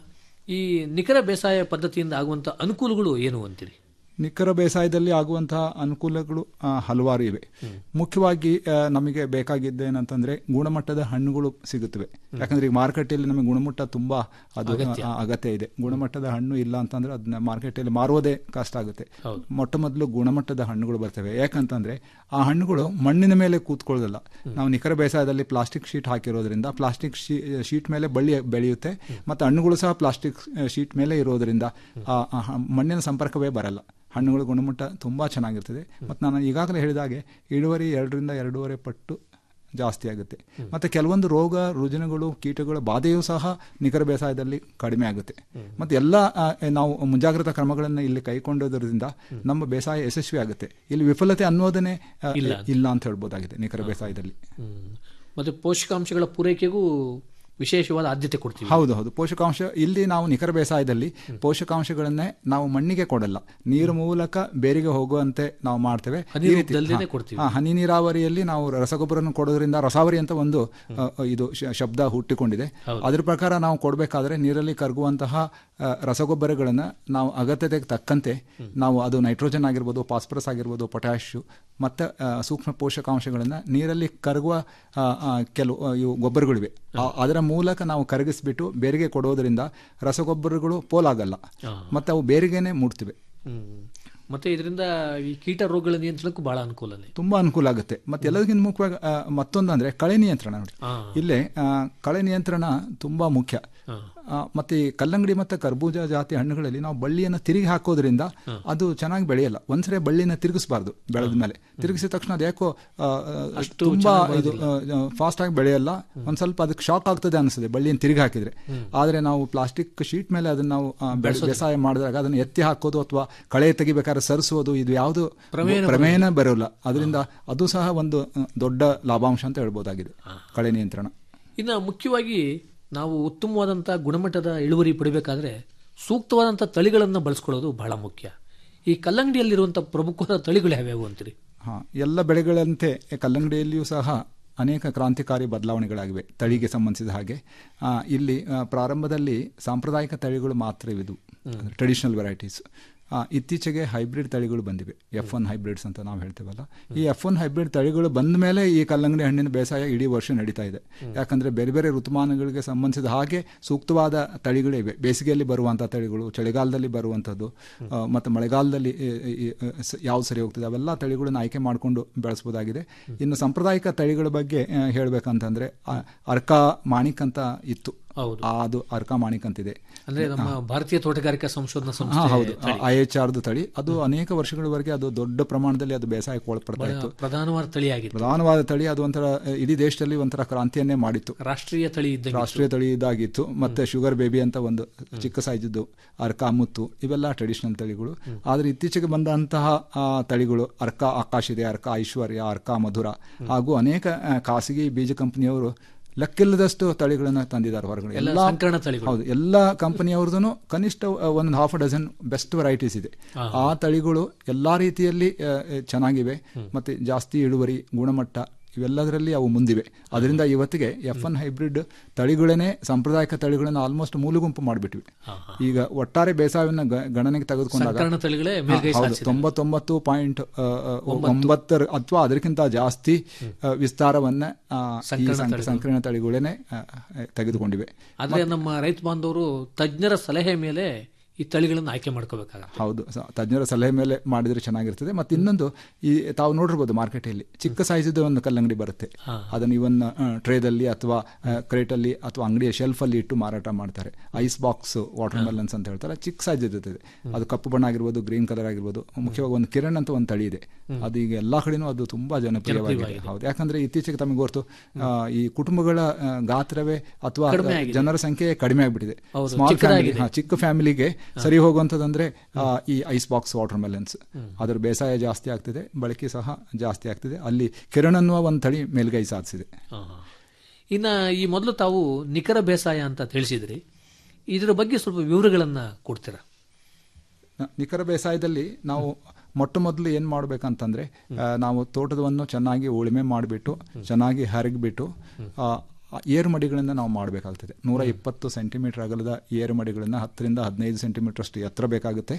ಈ ನಿಖರ ಬೇಸಾಯ ಪದ್ಧತಿಯಿಂದ ಆಗುವಂತ ಅನುಕೂಲಗಳು ಏನು ಅಂತೀರಿ ನಿಖರ ಬೇಸಾಯದಲ್ಲಿ ಆಗುವಂತಹ ಅನುಕೂಲಗಳು ಆ, ಹಲವಾರು ಇವೆ ಮುಖ್ಯವಾಗಿ ಆ, ನಮಗೆ ಬೇಕಾಗಿದ್ದೇನಂತಂದ್ರೆ ಗುಣಮಟ್ಟದ ಹಣ್ಣುಗಳು ಸಿಗುತ್ತವೆ ಯಾಕಂದ್ರೆ ಈಗ ಮಾರುಕಟ್ಟೆಯಲ್ಲಿ ನಮಗೆ ಗುಣಮಟ್ಟ ತುಂಬಾ ಅದು ಅಗತ್ಯ. ಆ, ಅಗತ್ಯ ಇದೆ ಗುಣಮಟ್ಟದ ಹಣ್ಣು ಇಲ್ಲ ಅಂತಂದ್ರೆ ಅದನ್ನ ಮಾರ್ಕೆಟಲ್ಲಿ ಮಾರುವುದೇ ಕಷ್ಟ ಆಗುತ್ತೆ ಹೌದು. ಮೊಟ್ಟ ಮೊದಲು ಗುಣಮಟ್ಟದ ಹಣ್ಣುಗಳು ಬರ್ತವೆ ಯಾಕಂತಂದ್ರೆ ಆ ಹಣ್ಣುಗಳು ಮಣ್ಣಿನ ಮೇಲೆ ಕೂತ್ಕೊಳ್ಳೋದಿಲ್ಲ ನಾವು ನಿಖರ ಬೇಸಾಯದಲ್ಲಿ ಪ್ಲಾಸ್ಟಿಕ್ ಶೀಟ್ ಹಾಕಿರೋದ್ರಿಂದ ಪ್ಲಾಸ್ಟಿಕ್ ಶೀಟ್ ಮೇಲೆ ಬಳ್ಳಿ ಬೆಳೆಯುತ್ತೆ ಮತ್ತು ಹಣ್ಣುಗಳು ಸಹ ಪ್ಲಾಸ್ಟಿಕ್ ಶೀಟ್ ಮೇಲೆ ಇರೋದ್ರಿಂದ ಆ ಆ ಹ- ಮಣ್ಣಿನ ಸಂಪರ್ಕವೇ ಬರಲ್ಲ ಹಣ್ಣುಗಳ ಗುಣಮಟ್ಟ ತುಂಬಾ ಚೆನ್ನಾಗಿರ್ತದೆ ಮತ್ತು ನಾನು ಈಗಾಗಲೇ ಹೇಳಿದಾಗೆ ಇಳುವರಿ ಎರಡರಿಂದ ಎರಡೂವರೆ ಪಟ್ಟು ಜಾಸ್ತಿ ಆಗುತ್ತೆ ಮತ್ತು ಕೆಲವೊಂದು ರೋಗ ರುಜಿನಗಳು ಕೀಟಗಳ ಬಾಧೆಯೂ ಸಹ ನಿಖರ ಬೇಸಾಯದಲ್ಲಿ ಕಡಿಮೆ ಆಗುತ್ತೆ ಮತ್ತು ಎಲ್ಲ ಆ, ನಾವು ಮುಂಜಾಗ್ರತಾ ಕ್ರಮಗಳನ್ನು ಇಲ್ಲಿ ಕೈಗೊಂಡೋದ್ರಿಂದ ನಮ್ಮ ಬೇಸಾಯ ಯಶಸ್ವಿ ಆಗುತ್ತೆ ಇಲ್ಲಿ ವಿಫಲತೆ ಅನ್ನೋದನ್ನೇ ಆ, ಇಲ್ಲ. ಇಲ್ಲ ಅಂತ ಹೇಳ್ಬೋದಾಗಿದೆ ನಿಖರ ಬೇಸಾಯದಲ್ಲಿ ಹ್ಮ್. ಮತ್ತೆ ಪೋಷಕಾಂಶಗಳ ಪೂರೈಕೆಗೂ ವಿಶೇಷವಾದ ಆದ್ಯತೆ ಕೊಡ್ತೀವಿ ಹೌದು ಹೌದು ಪೋಷಕಾಂಶ ಇಲ್ಲಿ ನಾವು ನಿಖರ ಬೇಸಾಯದಲ್ಲಿ ಪೋಷಕಾಂಶಗಳನ್ನೇ ನಾವು ಮಣ್ಣಿಗೆ ಕೊಡಲ್ಲ ನೀರು ಮೂಲಕ ಬೇರಿಗೆ ಹೋಗುವಂತೆ ನಾವು ಮಾಡ್ತೇವೆ ಹನಿ ಈ ರೀತಿ- ರೂಪದಲ್ಲೇನೆ ಹಾ, ಕೊಡ್ತೀವಿ. ಹಾ, ಹನಿ ನೀರಾವರಿಯಲ್ಲಿ ನಾವು ರಸಗೊಬ್ಬರನ್ನು ಕೊಡೋದ್ರಿಂದ ರಸಾವರಿ ಅಂತ ಒಂದು ಅ, ಇದು ಶ- ಶಬ್ದ ಹುಟ್ಟಿಕೊಂಡಿದೆ ಅದ್ರ ಪ್ರಕಾರ ನಾವು ಕೊಡಬೇಕಾದ್ರೆ ನೀರಲ್ಲಿ ಕರಗುವಂತಹ ಅ, ರಸಗೊಬ್ಬರಗಳನ್ನು ನಾವು ಅಗತ್ಯತೆಗೆ ತಕ್ಕಂತೆ ನಾವು ಅದು ನೈಟ್ರೋಜನ್ ಆಗಿರ್ಬೋದು ಫಾಸ್ಫರಸ್ ಆಗಿರ್ಬೋದು ಪೊಟ್ಯಾಶ್ ಮತ್ತು ಸೂಕ್ಷ್ಮ ಪೋಷಕಾಂಶಗಳನ್ನು ನೀರಲ್ಲಿ ಕರಗುವ ಆ, ಆ, ಕೆಲವು ಆ, ಇವು ಗೊಬ್ಬರಗಳಿವೆ ಆ- ಅದರ ಮೂಲಕ ನಾವು ಕರಗಿಸ್ಬಿಟ್ಟು ಬೇರಿಗೆ ಕೊಡೋದ್ರಿಂದ ರಸಗೊಬ್ಬರಗಳು ಪೋಲಾಗಲ್ಲ ಮತ್ತು ಅವು ಬೇರಿಗೆನೆ ಮುಟ್ತಿವೆ ಹ್ಮ್. ಮತ್ತೆ ಇದರಿಂದ ಈ ಕೀಟ ರೋಗಗಳ ನಿಯಂತ್ರಣಕ್ಕೂ ಬಹಳ ಅನುಕೂಲನೇ ತುಂಬಾ ಅನುಕೂಲ ಆಗುತ್ತೆ ಮತ್ತೆ ಎಲ್ಲದಕ್ಕಿಂತ ಮುಖ್ಯವಾಗಿ ಆ, ಮತ್ತೊಂದು ಅಂದ್ರೆ ಕಳೆ ನಿಯಂತ್ರಣ ನೋಡಿ ಆ. ಇಲ್ಲೇ ಆ, ಕಳೆ ನಿಯಂತ್ರಣ ತುಂಬಾ ಮುಖ್ಯ ಆ. ಆ, ಮತ್ತೆ ಈ ಕಲ್ಲಂಗಡಿ ಮತ್ತೆ ಕರ್ಬೂಜ ಜಾತಿ ಹಣ್ಣುಗಳಲ್ಲಿ ನಾವು ಬಳ್ಳಿಯನ್ನು ತಿರುಗಿ ಹಾಕೋದ್ರಿಂದ ಅದು ಚೆನ್ನಾಗಿ ಬೆಳೆಯಲ್ಲ ಒಂದ್ಸರಿ ಬಳ್ಳಿನ ತಿರುಗಿಸಬಾರ್ದು ಬೆಳೆದ ಮೇಲೆ ತಿರುಗಿಸಿದ ತಕ್ಷಣ ಅದು ಯಾಕೋ ಆ, ಆ, ತುಂಬಾ ಇದು ಫಾಸ್ಟ್ ಆಗಿ ಬೆಳೆಯಲ್ಲ ಒಂದ್ ಸ್ವಲ್ಪ ಅದಕ್ಕೆ ಶಾಕ್ ಆಗ್ತದೆ ಅನಿಸ್ತದೆ ಬಳ್ಳಿಯನ್ನು ತಿರುಗಿ ಹಾಕಿದ್ರೆ ಆದ್ರೆ ನಾವು ಪ್ಲಾಸ್ಟಿಕ್ ಶೀಟ್ ಮೇಲೆ ಅದನ್ನ ನಾವು ಆ, ಬೆಳೆ- ಬೇಸಾಯ ಮಾಡಿದಾಗ ಅದನ್ನು ಎತ್ತಿ ಹಾಕೋದು ಅಥವಾ ಕಳೆ ತೆಗಿಬೇಕಾದ್ರೆ ಸರಿಸೋದು ಇದು ಯಾವುದು ಪ್ರಮೇಯನ ಪ್ರಮೇಯನ ಬರೋಲ್ಲ ಅದರಿಂದ ಅದು ಸಹ ಒಂದು ಆ, ದೊಡ್ಡ ಲಾಭಾಂಶ ಅಂತ ಹೇಳ್ಬೋದಾಗಿದೆ ಕಳೆ ನಿಯಂತ್ರಣ ಇನ್ನು ಮುಖ್ಯವಾಗಿ ನಾವು ಉತ್ತಮವಾದಂಥ ಗುಣಮಟ್ಟದ ಇಳುವರಿ ಪಡಿಬೇಕಾದ್ರೆ ಸೂಕ್ತವಾದಂಥ ತಳಿಗಳನ್ನು ಬಳಸ್ಕೊಳ್ಳೋದು ಬಹಳ ಮುಖ್ಯ ಈ ಕಲ್ಲಂಗಡಿಯಲ್ಲಿರುವಂಥ ಪ್ರಮುಖವಾದ ತಳಿಗಳು ಯಾವ್ಯಾವು ಅಂತೀರಿ ಹಾ ಎಲ್ಲ ಬೆಳೆಗಳಂತೆ ಕಲ್ಲಂಗಡಿಯಲ್ಲಿಯೂ ಸಹ ಅನೇಕ ಕ್ರಾಂತಿಕಾರಿ ಬದಲಾವಣೆಗಳಾಗಿವೆ ತಳಿಗೆ ಸಂಬಂಧಿಸಿದ ಹಾಗೆ ಆ, ಇಲ್ಲಿ ಆ, ಪ್ರಾರಂಭದಲ್ಲಿ ಸಾಂಪ್ರದಾಯಿಕ ತಳಿಗಳು ಮಾತ್ರ ಇವು ಟ್ರೆಡಿಷನಲ್ ವೆರೈಟೀಸ್ ಇತ್ತೀಚೆಗೆ ಹೈಬ್ರಿಡ್ ತಳಿಗಳು ಬಂದಿವೆ ಎಫ್ ಒನ್ ಹೈಬ್ರಿಡ್ಸ್ ಅಂತ ನಾವು ಹೇಳ್ತೇವಲ್ಲ ಈ ಎಫ್ ಒನ್ ಹೈಬ್ರಿಡ್ ತಳಿಗಳು ಬಂದ ಮೇಲೆ ಈ ಕಲ್ಲಂಗಡಿ ಹಣ್ಣಿನ ಬೇಸಾಯ ಇಡೀ ವರ್ಷ ನಡೀತಾ ಇದೆ ಯಾಕಂದ್ರೆ ಬೇರೆ ಬೇರೆ ಋತುಮಾನಗಳಿಗೆ ಸಂಬಂಧಿಸಿದ ಹಾಗೆ ಸೂಕ್ತವಾದ ತಳಿಗಳೇ ಇವೆ ಬೇಸಿಗೆಯಲ್ಲಿ ಬರುವಂಥ ತಳಿಗಳು ಚಳಿಗಾಲದಲ್ಲಿ ಬರುವಂಥದ್ದು ಆ, ಮತ್ತು ಮಳೆಗಾಲದಲ್ಲಿ ಯಾವ್ದು ಸರಿ ಹೋಗ್ತದೆ ಅವೆಲ್ಲ ತಳಿಗಳನ್ನ ಆಯ್ಕೆ ಮಾಡಿಕೊಂಡು ಬೆಳೆಸ್ಬೋದಾಗಿದೆ ಇನ್ನು ಸಾಂಪ್ರದಾಯಿಕ ತಳಿಗಳ ಬಗ್ಗೆ ಆ, ಹೇಳ್ಬೇಕಂತಂದ್ರೆ ಆ, ಅರ್ಕ ಮಾಣಿಕ್ ಅಂತ ಇತ್ತು ಹೌದು. ಆ, ಅದು ಅರ್ಕ ಮಾಣಿಕ್ ಅಂತಿದೆ ಅಂದ್ರೆ ನಮ್ಮ ಭಾರತೀಯ ತೋಟಗಾರಿಕಾ ಸಂಶೋಧನಾ ಹಾ ಸಂಸ್ಥೆ ಹೌದು ತಳಿ. ಐ ಎಚ್ ಆರ್ದು ತಳಿ ಅದು ಅನೇಕ ವರ್ಷಗಳವರೆಗೆ ಅದು ದೊಡ್ಡ ಪ್ರಮಾಣದಲ್ಲಿ ಅದು ಬೇಸಾಯಕ್ಕೆ ಒಳಪಡ್ತಾ ಬಹಳ ಇತ್ತು ಪ್ರಧಾನವಾದ ತಳಿಯಾಗಿತ್ತು ಪ್ರಧಾನವಾದ ತಳಿ ಅದು ಒಂಥರ ಆ, ಇಡೀ ದೇಶದಲ್ಲಿ ಒಂಥರ ಕ್ರಾಂತಿಯನ್ನೇ ಮಾಡಿತ್ತು ರಾಷ್ಟ್ರೀಯ ತಳಿ ಇದ್ದಂಗೆ ರಾಷ್ಟ್ರೀಯ ತಳಿ ಇದಾಗಿತ್ತು ಮತ್ತೆ ಶುಗರ್ ಬೇಬಿ ಅಂತ ಒಂದು ಚಿಕ್ಕ ಸೈಜದ್ದು ಅರ್ಕ ಮುತ್ತು ಇವೆಲ್ಲ ಟ್ರೆಡಿಷನಲ್ ತಳಿಗಳು ಆದ್ರೆ ಇತ್ತೀಚೆಗೆ ಬಂದಂತಹ ಆ, ತಳಿಗಳು ಅರ್ಕ ಆಕಾಶ್ ಇದೆ ಅರ್ಕ ಐಶ್ವರ್ಯ ಅರ್ಕ ಮಧುರ ಹಾಗೂ ಅನೇಕ ಆ, ಖಾಸಗಿ ಬೀಜ ಕಂಪನಿಯವರು ಲೆಕ್ಕಿಲ್ಲದಷ್ಟು ತಳಿಗಳನ್ನ ತಂದಿದ್ದಾರೆ ಹೊರಗಡೆ ಎಲ್ಲ ಎಲ್ಲಾ- ಸಂಕರಣ ತಳಿಗಳು. ಹೌದು ಎಲ್ಲ ಕಂಪನಿಯವ್ರದ್ದು ಕನಿಷ್ಠ ಒಂದು ಹಾಫ್ ಡಜನ್ ಬೆಸ್ಟ್ ವೆರೈಟೀಸ್ ಇದೆ ಆ ತಳಿಗಳು ಎಲ್ಲಾ ರೀತಿಯಲ್ಲಿ ಆ, ಚೆನ್ನಾಗಿವೆ ಮತ್ತೆ ಜಾಸ್ತಿ ಇಳುವರಿ ಗುಣಮಟ್ಟ ಇವೆಲ್ಲದರಲ್ಲಿ ಅವು ಮುಂದಿವೆ ಅದರಿಂದ ಇವತ್ತಿಗೆ ಎಫ್ ಒನ್ ಹೈಬ್ರಿಡ್ ತಳಿಗಳನ್ನೇ ಸಾಂಪ್ರದಾಯಿಕ ತಳಿಗಳನ್ನು ಆಲ್ಮೋಸ್ಟ್ ಮೂಲೆಗುಂಪು ಮಾಡಿಬಿಟ್ವಿ ಈಗ ಒಟ್ಟಾರೆ ಬೇಸಾಯವನ್ನು ಗ- ಗಣನೆಗೆ ತೆಗೆದುಕೊಂಡಾಗ ಸಂಕರಣ ತಳಿಗಳೇ ಹಾ, ಮೇಲ್ಗೈ ಹೌದು, ಸಾಧಿಸಿದೆ. ತೊಂಬತ್ತೊಂಬತ್ತು ಪಾಯಿಂಟ್ ಒಂಬತ್ತರ ಅಥವಾ ಅದಕ್ಕಿಂತ ಜಾಸ್ತಿ ಆ, ವಿಸ್ತಾರವನ್ನ ಆ, ಈ ಸಂಕರಣ ಸಂಕ- ತಳಿಗಳು. ಸಂಕೀರ್ಣ ತಳಿಗಳೇನೆ ಆ, ತೆಗೆದುಕೊಂಡಿವೆ ಆದ್ರೆ ನಮ್ಮ ರೈತ ಬಾಂಧವರು ತಜ್ಞರ ಸಲಹೆ ಮೇಲೆ ಈ ತಳಿಗಳನ್ನು ಆಯ್ಕೆ ಮಾಡ್ಕೋಬೇಕಾಗತ್ತೆ ಹೌದು ಸ- ತಜ್ಞರ ಸಲಹೆ ಮೇಲೆ ಮಾಡಿದ್ರೆ ಚೆನ್ನಾಗಿರ್ತದೆ ಮತ್ತೆ ಇನ್ನೊಂದು ಈ ತಾವು ನೋಡಿರ್ಬೋದು ಮಾರ್ಕೆಟಲ್ಲಿ ಚಿಕ್ಕ ಸೈಜದ ಒಂದು ಕಲ್ಲಂಗಡಿ ಬರುತ್ತೆ ಹಾ. ಅದನ್ನು ಇವನ್ ಟ್ರೇದಲ್ಲಿ ಅಥವಾ ಕ್ರೇಟಲ್ಲಿ ಅಥವಾ ಅಂಗಡಿಯ ಶೆಲ್ಫ್ ಅಲ್ಲಿ ಇಟ್ಟು ಮಾರಾಟ ಮಾಡ್ತಾರೆ ಐಸ್ ಬಾಕ್ಸ್ ವಾಟರ್ ಮೆಲನ್ಸ್ ಅಂತ ಹೇಳ್ತಾರೆ ಚಿಕ್ಕ ಸೈಜ್ ಇರ್ತದೆ ಅದು ಕಪ್ಪು ಬಣ್ಣ ಆಗಿರ್ಬೋದು ಗ್ರೀನ್ ಕಲರ್ ಆಗಿರ್ಬೋದು ಮುಖ್ಯವಾಗಿ ಒಂದು ಕಿರಣ್ ಅಂತ ಒಂದು ತಳಿ ಇದೆ ಅದು ಈಗ ಎಲ್ಲಾ ಕಡೆನೂ ಅದು ತುಂಬಾ ಜನಪ್ರಿಯವಾಗಿದೆ ಜನಪ್ರಿಯವಾಗಿದೆ. ಹೌದು ಯಾಕಂದ್ರೆ ಇತ್ತೀಚೆಗೆ ತಮಗೆ ಗೊತ್ತು ಆ, ಈ ಕುಟುಂಬಗಳ ಆ, ಗಾತ್ರವೇ ಅಥವಾ ಕಡಿಮೆ ಆಗಿದೆ. ಜನರ ಸಂಖ್ಯೆ ಕಡಿಮೆ ಆಗಿಬಿಟ್ಟಿದೆ ಹೌದು, ಸ್ಮಾಲ್ ಚಿಕ್ಕದಾಗಿದೆ. ಫ್ಯಾಮಿಲಿ ಚಿಕ್ಕ ಫ್ಯಾಮಿಲಿಗೆ ಸರಿ ಹೋಗುವಂಥದ್ದಂದ್ರೆ ಆ, ಈ ಐಸ್ ಬಾಕ್ಸ್ ವಾಟರ್ ಮೆಲನ್ಸ್ ಅದರ ಬೇಸಾಯ ಜಾಸ್ತಿ ಆಗ್ತಿದೆ ಬಳಕೆ ಸಹ ಜಾಸ್ತಿ ಆಗ್ತಿದೆ ಅಲ್ಲಿ ಕಿರಣ್ ಅನ್ನುವ ಒಂದು ತಳಿ ಮೇಲ್ಗೈ ಸಾಧಿಸಿದೆ ಹಾ. ಇನ್ನ ಈ ಮೊದಲು ತಾವು ನಿಖರ ಬೇಸಾಯ ಅಂತ ತಿಳಿಸಿದ್ರಿ ಇದರ ಬಗ್ಗೆ ಸ್ವಲ್ಪ ವಿವರಗಳನ್ನ ಕೊಡ್ತೀರಾ ನ- ನಿಖರ ಬೇಸಾಯದಲ್ಲಿ ನಾವು ಮೊಟ್ಟ ಮೊದಲು ಏನು ಮಾಡಬೇಕಂತಂದ್ರೆ ಆ, ನಾವು ತೋಟದವನ್ನು ಚೆನ್ನಾಗಿ ಉಳುಮೆ ಮಾಡಿಬಿಟ್ಟು ಚೆನ್ನಾಗಿ ಹರಗಿಬಿಟ್ಟು ಏರು ಮಡಿಗಳಿಂದ ನಾವು ಮಾಡಬೇಕಾಗ್ತದೆ ನೂರ ಇಪ್ಪತ್ತು ಸೆಂಟಿಮೀಟರ್ ಅಗಲದ ಏರು ಮಡಿಗಳನ್ನ ಹತ್ತರಿಂದ ಹದಿನೈದು ಸೆಂಟಿಮೀಟರ್ ಅಷ್ಟು ಎತ್ತರ ಬೇಕಾಗುತ್ತೆ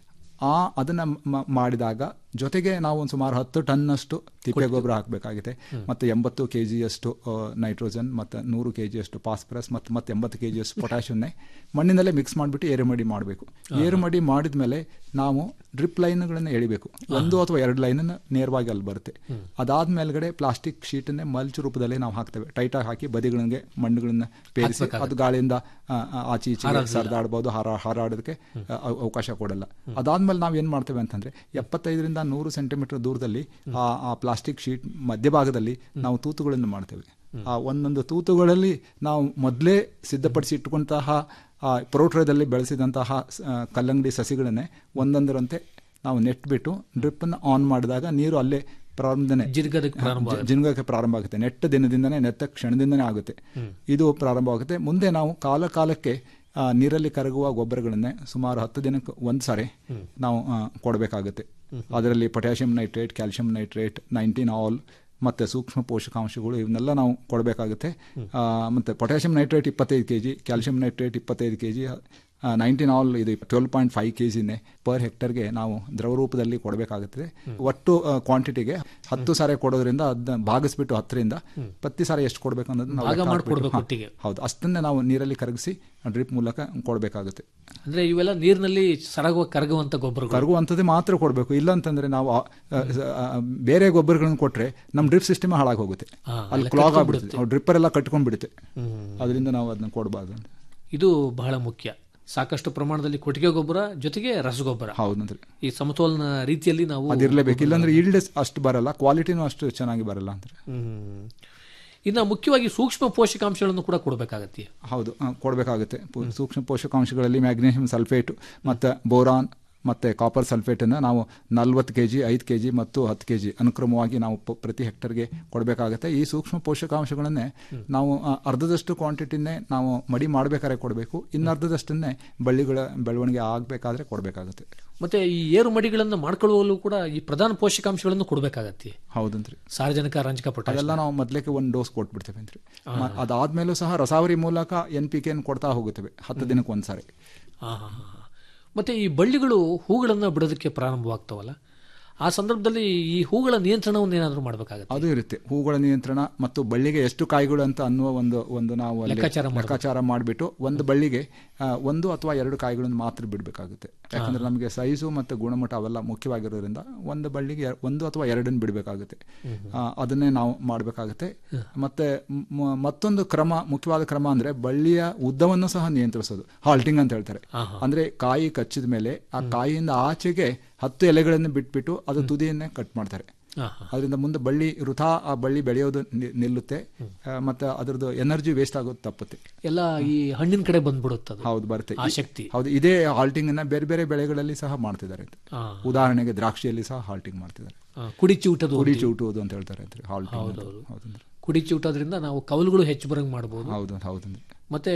ಆ ಅದನ್ನ ಮ- ಮಾಡಿದಾಗ ಜೊತೆಗೆ ನಾವು ಒಂದು ಸುಮಾರು ಹತ್ತು ಟನ್ನಷ್ಟು ತಿಪ್ಪೆ ಗೊಬ್ಬರ ಹಾಕಬೇಕಾಗಿದೆ ಮತ್ತು ಎಂಬತ್ತು ಕೆ ಜಿಯಷ್ಟು ನೈಟ್ರೋಜನ್ ಮತ್ತು ನೂರು ಕೆ ಜಿಯಷ್ಟು ಫಾಸ್ಫರಸ್ ಮತ್ತು ಮತ್ತೆ ಎಂಬತ್ತು ಕೆ ಜಿಯಷ್ಟು ಪೊಟ್ಯಾಷಿಯನ್ನೇ ಮಣ್ಣಿನಲ್ಲೇ ಮಿಕ್ಸ್ ಮಾಡಿಬಿಟ್ಟು ಏರುಮಡಿ ಮಾಡಬೇಕು ಏರುಮಡಿ ಮಾಡಿದ ಮೇಲೆ ನಾವು ಡ್ರಿಪ್ ಲೈನ್ಗಳನ್ನು ಎಳಿಬೇಕು ಒಂದು ಅಥವಾ ಎರಡು ಲೈನನ್ನು ನೇರವಾಗಿ ಅಲ್ಲಿ ಬರುತ್ತೆ ಅದಾದ ಮೇಲ್ಗಡೆ ಪ್ಲಾಸ್ಟಿಕ್ ಶೀಟನ್ನೇ ಮಲ್ಚ್ ರೂಪದಲ್ಲಿ ನಾವು ಹಾಕ್ತೇವೆ ಟೈಟಾಗಿ ಹಾಕಿ ಬದಿಗಳಿಗೆ ಮಣ್ಣುಗಳನ್ನ ಪೇರಿಸಿ ಅದು ಗಾಳಿಯಿಂದ ಆ, ಆ, ಆಚೆ ಈಚೆ ಹಾರಾಡ್ದಿಲ್ಲ. ಸರಿದಾಡ್ಬೋದು ಹಾರ ಹಾರಾಡೋದಕ್ಕೆ ಆ, ಅವ- ಅವಕಾಶ ಕೊಡಲ್ಲ ಅದಾದ್ಮೇಲೆ ನಾವು ಏನು ಮಾಡ್ತೇವೆ ಅಂತಂದ್ರೆ ಎಪ್ಪತ್ತೈದರಿಂದ ನೂರು ಸೆಂಟಿಮೀಟರ್ ದೂರದಲ್ಲಿ ಆ ಆ ಪ್ಲಾಸ್ಟಿಕ್ ಶೀಟ್ ಮಧ್ಯಭಾಗದಲ್ಲಿ ನಾವು ತೂತುಗಳನ್ನು ಮಾಡ್ತೇವೆ ಆ ಒಂದೊಂದು ತೂತುಗಳಲ್ಲಿ ನಾವು ಮೊದಲೇ ಸಿದ್ಧಪಡಿಸಿ ಇಟ್ಟುಕೊಂತಹ ಆ ಪ್ರೋಟ್ರದಲ್ಲಿ ಬೆಳೆಸಿದಂತಹ ಸ- ಆ, ಕಲ್ಲಂಗಡಿ ಸಸಿಗಳನ್ನೇ ಒಂದೊಂದರಂತೆ ನಾವು ನೆಟ್ಬಿಟ್ಟು ಡ್ರಿಪ್ಪನ್ನು ಆನ್ ಮಾಡಿದಾಗ ನೀರು ಅಲ್ಲೇ ಪ್ರಾರಂಭನೇ ಜಿರ್ಗದಕ್ಕೆ ಪ್ರಾರಂಭ ಜ- ಜಿನುಗಕ್ಕೆ ಪ್ರಾರಂಭ ಆಗುತ್ತೆ ನೆಟ್ಟ ದಿನದಿಂದನೇ ನೆತ್ತ ಕ್ಷಣದಿಂದನೇ ಆಗುತ್ತೆ ಇದು ಪ್ರಾರಂಭವಾಗುತ್ತೆ ಮುಂದೆ ನಾವು ಕಾಲ ಕಾಲಕ್ಕೆ ಆ, ನೀರಲ್ಲಿ ಕರಗುವ ಗೊಬ್ಬರಗಳನ್ನೇ ಸುಮಾರು ಹತ್ತು ದಿನಕ್ಕೆ ಒಂದು ಸಾರಿ ನಾವು ಆ, ಕೊಡಬೇಕಾಗುತ್ತೆ ಅದರಲ್ಲಿ potassium nitrate calcium nitrate nineteen all ಮತ್ತು ಸೂಕ್ಷ್ಮ ಪೋಷಕಾಂಶಗಳು ಇವನ್ನೆಲ್ಲ ನಾವು ಕೊಡಬೇಕಾಗುತ್ತೆ ಆ, ಮತ್ತೆ ಪೊಟ್ಯಾಷಿಯಂ ನೈಟ್ರೇಟ್ ಇಪ್ಪತ್ತೈದು ಕೆ ಜಿ ಕ್ಯಾಲ್ಸಿಯಂ ನೈಟ್ರೇಟ್ ಇಪ್ಪತ್ತೈದು ಕೆ ಜಿ ನೈನ್ಟೀನ್ ಆಲ್ ಇದು ಟ್ವೆಲ್ ಪಾಯಿಂಟ್ ಫೈವ್ ಕೆ ಜಿನೇ ಪರ್ ಹೆಕ್ಟರ್ಗೆ ನಾವು ದ್ರವ ರೂಪದಲ್ಲಿ ಕೊಡಬೇಕಾಗುತ್ತದೆ ಒಟ್ಟು ಕ್ವಾಂಟಿಟಿಗೆ ಹತ್ತು ಸಾರಿ ಕೊಡೋದ್ರಿಂದ ಅದನ್ನ ಭಾಗಿಸ್ಬಿಟ್ಟು ಹತ್ತರಿಂದ ಪ್ರತಿ ಸಾರಿ ಎಷ್ಟು ಕೊಡಬೇಕು ಅನ್ನೋದನ್ನ ನಾವು ಭಾಗ ಲೆಕ್ಕ ಮಾಡ್ಕೊಡ್ಬೇಕು ಹಾಕ್ಬಿಟ್ಟು- ಒಟ್ಟಿಗೆ. ಹಾ, ಹೌದು ಅಷ್ಟನ್ನೇ ನಾವು ನೀರಲ್ಲಿ ಕರಗಿಸಿ ಡ್ರಿಪ್ ಮೂಲಕ ಕೊಡಬೇಕಾಗುತ್ತೆ ಅಂದ್ರೆ ಇವೆಲ್ಲ ನೀರಿನಲ್ಲಿ ಸರಗುವ ಕರಗುವಂತ ಗೊಬ್ಬರಗಳು ಕರಗುವಂಥದ್ದೇ ಮಾತ್ರ ಕೊಡಬೇಕು ಇಲ್ಲ ಅಂತಂದ್ರೆ ನಾವು ಆ, ಆ, ಆ, ಬೇರೆ ಗೊಬ್ಬರಗಳನ್ನು ಕೊಟ್ರೆ ನಮ್ಮ ಡ್ರಿಪ್ ಸಿಸ್ಟಮ್ ಹಾಳಾಗಿ ಹೋಗುತ್ತೆ ಹಾ, ಅಲ್ಲಿ ಅಲ್ಲೇ ಕ್ಲಾಗ್ ಕಟ್ಕೊಂಡ್ಬಿಡುತ್ತೆ. ಆಗ್ಬಿಡುತ್ತೆ ಡ್ರಿಪ್ಪರ್ ಎಲ್ಲ ಕಟ್ಕೊಂಡ್ಬಿಡುತ್ತೆ ಹ್ಮ್. ಅದರಿಂದ ನಾವು ಅದನ್ನ ಕೊಡಬಾರ್ದು ಅಂತ ಇದು ಬಹಳ ಮುಖ್ಯ ಸಾಕಷ್ಟು ಪ್ರಮಾಣದಲ್ಲಿ ಕೊಟ್ಟಿಗೆ ಗೊಬ್ಬರ ಜೊತೆಗೆ ರಸಗೊಬ್ಬರ ಹೌದಂದ್ರೆ ಈ ಸಮತೋಲನ ರೀತಿಯಲ್ಲಿ ನಾವು ಅದಿರ್ಲೇಬೇಕು ಇಲ್ಲಾಂದ್ರೆ ಈಲ್ಡ್ ಅಷ್ಟು ಬರಲ್ಲ ಕ್ವಾಲಿಟಿನೂ ಅಷ್ಟು ಚೆನ್ನಾಗಿ ಬರಲ್ಲ ಅಂದ್ರೆ ಹ್ಮ್. ಇನ್ನು ಮುಖ್ಯವಾಗಿ ಸೂಕ್ಷ್ಮ ಪೋಷಕಾಂಶಗಳನ್ನು ಕೂಡ ಕೊಡಬೇಕಾಗತ್ತೆ ಹೌದು ಆ, ಕೊಡಬೇಕಾಗುತ್ತೆ ಪು- ಸೂಕ್ಷ್ಮ ಪೋಷಕಾಂಶಗಳಲ್ಲಿ ಮ್ಯಾಗ್ನೀಷಿಯಂ ಸಲ್ಫೇಟ್ ಮತ್ತು ಬೋರಾನ್ ಮತ್ತು ಕಾಪರ್ ಸಲ್ಫೇಟನ್ನು ನಾವು ನಲ್ವತ್ತು ಕೆ ಜಿ ಐದು ಕೆ ಜಿ ಮತ್ತು ಹತ್ತು ಕೆ ಜಿ ಅನುಕ್ರಮವಾಗಿ ನಾವು ಪ- ಪ್ರತಿ ಹೆಕ್ಟರ್ಗೆ ಕೊಡಬೇಕಾಗುತ್ತೆ ಈ ಸೂಕ್ಷ್ಮ ಪೋಷಕಾಂಶಗಳನ್ನೇ ನಾವು ಆ, ಅರ್ಧದಷ್ಟು ಕ್ವಾಂಟಿಟಿನೇ ನಾವು ಮಡಿ ಮಾಡಬೇಕಾದ್ರೆ ಕೊಡಬೇಕು ಇನ್ನರ್ಧದಷ್ಟನ್ನೇ ಬಳ್ಳಿಗಳ ಬೆಳವಣಿಗೆ ಆಗಬೇಕಾದ್ರೆ ಕೊಡಬೇಕಾಗುತ್ತೆ ಮತ್ತೆ ಈ ಏರು ಮಡಿಗಳನ್ನು ಮಾಡ್ಕೊಳ್ಳುವಲ್ಲೂ ಕೂಡ ಈ ಪ್ರಧಾನ ಪೋಷಕಾಂಶಗಳನ್ನು ಕೊಡಬೇಕಾಗತ್ತೆ ಹೌದಂತ್ರಿ ಸಾರ್ವಜನಿಕ ರಂಜಕ ಪೊಟ್ಯಾಷ್ ಅದೆಲ್ಲ ನಾವು ಮೊದಲೇಕೆ ಒಂದು ಡೋಸ್ ಕೊಟ್ಬಿಡ್ತೇವೆ ಅಂತ್ರಿ ಮ- ಅದಾದ್ಮೇಲೂ ಸಹ ರಸಾವರಿ ಮೂಲಕ ಎನ್ ಪಿ ಕೆನ್ ಕೊಡ್ತಾ ಹೋಗುತ್ತೇವೆ ಹತ್ತು ದಿನಕ್ಕೆ ಒಂದ್ಸಾರಿ ಹಾ, ಹಾ, ಹಾ. ಮತ್ತೆ ಈ ಬಳ್ಳಿಗಳು ಹೂಗಳನ್ನು ಬಿಡೋದಕ್ಕೆ ಪ್ರಾರಂಭವಾಗ್ತಾವಲ್ಲ ಆ ಸಂದರ್ಭದಲ್ಲಿ ಈ ಹೂಗಳ ನಿಯಂತ್ರಣವನ್ನು ಏನಾದರೂ ಮಾಡಬೇಕಾಗತ್ತೆ ಅದು ಇರುತ್ತೆ ಹೂಗಳ ನಿಯಂತ್ರಣ ಮತ್ತು ಬಳ್ಳಿಗೆ ಎಷ್ಟು ಕಾಯಿಗಳು ಅಂತ ಅನ್ನುವ ಒಂದು ಒಂದು ನಾವು ಅಲ್ಲಿ ಲೆಕ್ಕಾಚಾರ ಮಾಡ್ಬೇಕು. ಲೆಕ್ಕಾಚಾರ ಮಾಡಿಬಿಟ್ಟು ಒಂದು ಬಳ್ಳಿಗೆ ಆ, ಒಂದು ಅಥವಾ ಎರಡು ಕಾಯಿಗಳನ್ನು ಮಾತ್ರ ಬಿಡಬೇಕಾಗುತ್ತೆ ಯಾಕಂದ್ರೆ ನಮಗೆ ಸೈಜು ಮತ್ತು ಗುಣಮಟ್ಟ ಅವೆಲ್ಲ ಮುಖ್ಯವಾಗಿರೋದ್ರಿಂದ ಒಂದು ಬಳ್ಳಿಗೆ ಎ- ಒಂದು ಅಥವಾ ಎರಡನ್ನು ಬಿಡಬೇಕಾಗುತ್ತೆ ಆ, ಅದನ್ನೇ ನಾವು ಮಾಡಬೇಕಾಗುತ್ತೆ ಮತ್ತೆ ಮ- ಮತ್ತೊಂದು ಕ್ರಮ ಮುಖ್ಯವಾದ ಕ್ರಮ ಅಂದ್ರೆ ಬಳ್ಳಿಯ ಉದ್ದವನ್ನು ಸಹ ನಿಯಂತ್ರಿಸೋದು ಹಾಲ್ಟಿಂಗ್ ಅಂತ ಹೇಳ್ತಾರೆ ಅಂದ್ರೆ ಕಾಯಿ ಕಚ್ಚಿದ ಮೇಲೆ ಆ ಕಾಯಿಯಿಂದ ಆಚೆಗೆ ಹತ್ತು ಎಲೆಗಳನ್ನು ಬಿಟ್ಬಿಟ್ಟು ಅದು ತುದಿಯನ್ನೇ ಕಟ್ ಮಾಡ್ತಾರೆ ಹಾ, ಅದರಿಂದ ಮುಂದೆ ಬಳ್ಳಿ ವೃಥಾ ಆ ಬಳ್ಳಿ ಬೆಳೆಯೋದು ನಿ- ನಿಲ್ಲುತ್ತೆ ಆ, ಮತ್ತೆ ಅದರದ್ದು ಎನರ್ಜಿ ವೇಸ್ಟ್ ಆಗೋದು ತಪ್ಪುತ್ತೆ ಎಲ್ಲ ಈ ಹಣ್ಣಿನ ಕಡೆ ಬಂದ್ಬಿಡುತ್ತೆ ಅದು. ಹೌದು ಬರುತ್ತೆ ಆ ಈ- ಶಕ್ತಿ ಹೌದು ಇದೇ ಹಾಲ್ಟಿಂಗ್ ಅನ್ನ ಬೇರೆ ಬೇರೆ ಬೆಳೆಗಳಲ್ಲಿ ಸಹ ಮಾಡ್ತಿದ್ದಾರೆ ಹಾ. ಉದಾಹರಣೆಗೆ ದ್ರಾಕ್ಷಿಯಲ್ಲಿ ಸಹ ಹಾಲ್ಟಿಂಗ್ ಮಾಡ್ತಿದ್ದಾರೆ ಆ, ಕುಡಿ ಚಿವುಟದು ಕುಡಿ ಅಂತೀವಿ. ಚಿವುಟುವುದು ಅಂತ ಹೇಳ್ತಾರೆ ಅಂದ್ರೆ ಹಾಲ್ಟಿಂಗ್ ಅಂತ. ಹೌದೌದು. ಹೌದಂದ್ರೆ ಕುಡಿ ಚಿವುಟೋದ್ರಿಂದ ನಾವು ಕವಲುಗಳು ಹೆಚ್ಚು ಬರಂಗ್ ಮಾಡಬಹುದು ಹೌದು ಹೌದಂದ್ರೆ ಮತ್ತೆ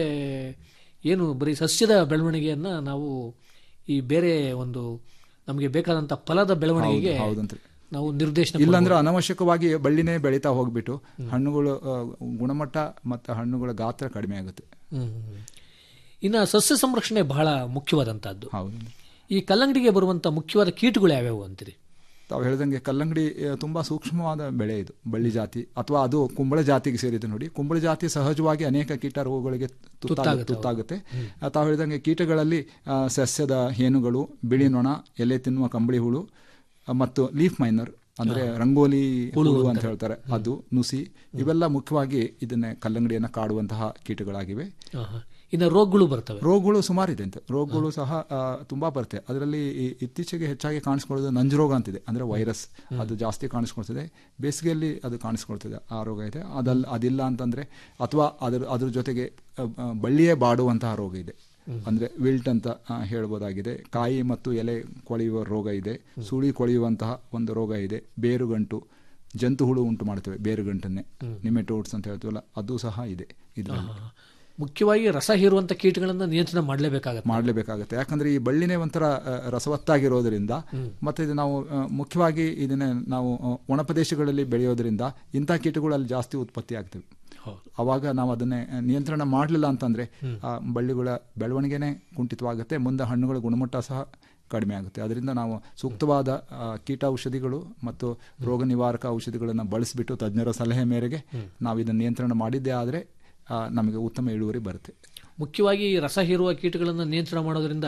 ಏನು ಬರೀ ಸಸ್ಯದ ಬೆಳವಣಿಗೆಯನ್ನ ನಾವು ಈ ಬೇರೆ ಒಂದು ನಮಗೆ ಬೇಕಾದಂತ ಫಲದ ಬೆಳವಣಿಗೆಗೆ ಹೌದು, ಹೌದಂತ್ರಿ. ನಾವು ನಿರ್ದೇಶನ ಇಲ್ಲಾಂದ್ರೆ ಅನವಶ್ಯಕವಾಗಿ ಬಳ್ಳಿನೇ ಬೆಳೀತಾ ಹೋಗ್ಬಿಟ್ಟು ಹಣ್ಣುಗಳು ಆ, ಗುಣಮಟ್ಟ ಮತ್ತು ಹಣ್ಣುಗಳ ಗಾತ್ರ ಕಡಿಮೆ ಆಗುತ್ತೆ ಹ್ಮ್. ಇನ್ನು ಸಸ್ಯ ಸಂರಕ್ಷಣೆ ಬಹಳ ಮುಖ್ಯವಾದಂತಹದ್ದು ಹೌದು ಈ ಕಲ್ಲಂಗಡಿಗೆ ಬರುವಂತ ಮುಖ್ಯವಾದ ಕೀಟಗಳು ಯಾವ್ಯಾವು ಅಂತೀರಿ ತಾವು ಹೇಳ್ದಂಗೆ ಕಲ್ಲಂಗಡಿ ಆ, ತುಂಬಾ ಸೂಕ್ಷ್ಮವಾದ ಬೆಳೆ ಇದು ಬಳ್ಳಿ ಜಾತಿ ಅಥವಾ ಅದು ಕುಂಬಳ ಜಾತಿಗೆ ಸೇರಿದೆ ನೋಡಿ ಕುಂಬಳ ಜಾತಿ ಸಹಜವಾಗಿ ಅನೇಕ ಕೀಟ ರೋಗಗಳಿಗೆ ತುತ್ತಾಗ ತುತ್ತಾಗುತ್ತೆ, ತುತ್ತಾಗುತ್ತೆ ಆ, ತಾವು ಹೇಳಿದಂಗೆ ಕೀಟಗಳಲ್ಲಿ ಆ, ಸಸ್ಯದ ಹೇನುಗಳು ಬಿಳಿ ನೊಣ ಎಲೆ ತಿನ್ನುವ ಕಂಬಳಿ ಹುಳು ಆ, ಮತ್ತು ಲೀಫ್ ಮೈನರ್ ಅಂದ್ರೆ ರಂಗೋಲಿ ಹುಳು ಅಂತ ಹೇಳ್ತಾರೆ ಅದು ನುಸಿ ಇವೆಲ್ಲ ಮುಖ್ಯವಾಗಿ ಇದನ್ನೇ ಕಲ್ಲಂಗಡಿಯನ್ನ ಕಾಡುವಂತಹ ಕೀಟಗಳಾಗಿವೆ ಆಹಾ. ಇನ್ನು ರೋಗಗಳು ಬರ್ತವೆ ರೋಗಗಳು ಸುಮಾರಿದೆ ಅಂತ ರೋಗಗಳು ಸಹ ಆ, ತುಂಬಾ ಬರುತ್ತೆ ಅದರಲ್ಲಿ ಈ ಇತ್ತೀಚೆಗೆ ಹೆಚ್ಚಾಗಿ ಕಾಣಿಸ್ಕೊಳ್ಳೋದು ನಂಜು ರೋಗ ಅಂತಿದೆ ಅಂದ್ರೆ ವೈರಸ್ ಅದು ಜಾಸ್ತಿ ಕಾಣಿಸ್ಕೊಳ್ತದೆ ಬೇಸಿಗೆಯಲ್ಲಿ ಅದು ಕಾಣಿಸ್ಕೊಳ್ತದೆ ಆ ರೋಗ ಇದೆ ಅದಲ್ಲ ಅದಿಲ್ಲ ಅಂತಂದ್ರೆ ಅಥವಾ ಅದ್ರ ಅದ್ರ ಜೊತೆಗೆ ಆ, ಆ, ಬಳ್ಳಿಯೇ ಬಾಡುವಂತಹ ರೋಗ ಇದೆ ಅಂದ್ರೆ ವಿಲ್ಟ್ ಅಂತ ಆ, ಹೇಳ್ಬೋದಾಗಿದೆ ಕಾಯಿ ಮತ್ತು ಎಲೆ ಕೊಳೆಯುವ ರೋಗ ಇದೆ ಸುಳಿ ಕೊಳೆಯುವಂತಹ ಒಂದು ರೋಗ ಇದೆ ಬೇರುಗಂಟು ಜಂತು ಹುಳು ಉಂಟು ಮಾಡ್ತೇವೆ ಬೇರುಗಂಟನ್ನೇ ನಿಮೆಟೋಡ್ಸ್ ಅಂತ ಹೇಳ್ತೀವಲ್ಲ ಅದು ಸಹ ಇದೆ ಇದರಲ್ಲಿ ಆಹಾ. ಮುಖ್ಯವಾಗಿ ರಸ ಹೀರುವಂತ ಕೀಟಗಳನ್ನ ನಿಯಂತ್ರಣ ಮಾಡಲೇಬೇಕಾಗತ್ತೆ ಮಾಡಲೇಬೇಕಾಗುತ್ತೆ ಯಾಕಂದ್ರೆ ಈ ಬಳ್ಳಿನೇ ಒಂಥರ ಆ, ರಸವತ್ತಾಗಿರೋದ್ರಿಂದ ಮತ್ತೆ ಇದು ನಾವು ಆ, ಮುಖ್ಯವಾಗಿ ಇದನ್ನೇ ನಾವು ಆ, ಒಣ ಪ್ರದೇಶಗಳಲ್ಲಿ ಬೆಳೆಯೋದ್ರಿಂದ ಇಂಥ ಕೀಟಗಳು ಅಲ್ಲಿ ಜಾಸ್ತಿ ಉತ್ಪತ್ತಿ ಆಗ್ತವೆ ಅವಾಗ ನಾವು ಅದನ್ನೇ ಆ, ನಿಯಂತ್ರಣ ಮಾಡಲಿಲ್ಲ ಅಂತಂದ್ರೆ ಆ ಬಳ್ಳಿಗಳ ಬೆಳವಣಿಗೆನೇ ಕುಂಠಿತವಾಗುತ್ತೆ ಮುಂದೆ ಹಣ್ಣುಗಳ ಗುಣಮಟ್ಟ ಸಹ ಕಡಿಮೆ ಆಗುತ್ತೆ ಅದರಿಂದ ನಾವು ಸೂಕ್ತವಾದ ಆ, ಕೀಟ ಔಷಧಿಗಳು ಮತ್ತು ರೋಗ ನಿವಾರಕ ಔಷಧಿಗಳನ್ನು ಬಳಸಿಬಿಟ್ಟು ತಜ್ಞರ ಸಲಹೆ ಮೇರೆಗೆ ನಾವು ಇದನ್ನು ನಿಯಂತ್ರಣ ಮಾಡಿದ್ದೇ ಆದರೆ ನಮಗೆ ಉತ್ತಮ ಇಳುವರಿ ಬರುತ್ತೆ ಮುಖ್ಯವಾಗಿ ರಸ ಹೀರುವ ಕೀಟಗಳನ್ನ ನಿಯಂತ್ರಣ ಮಾಡೋದ್ರಿಂದ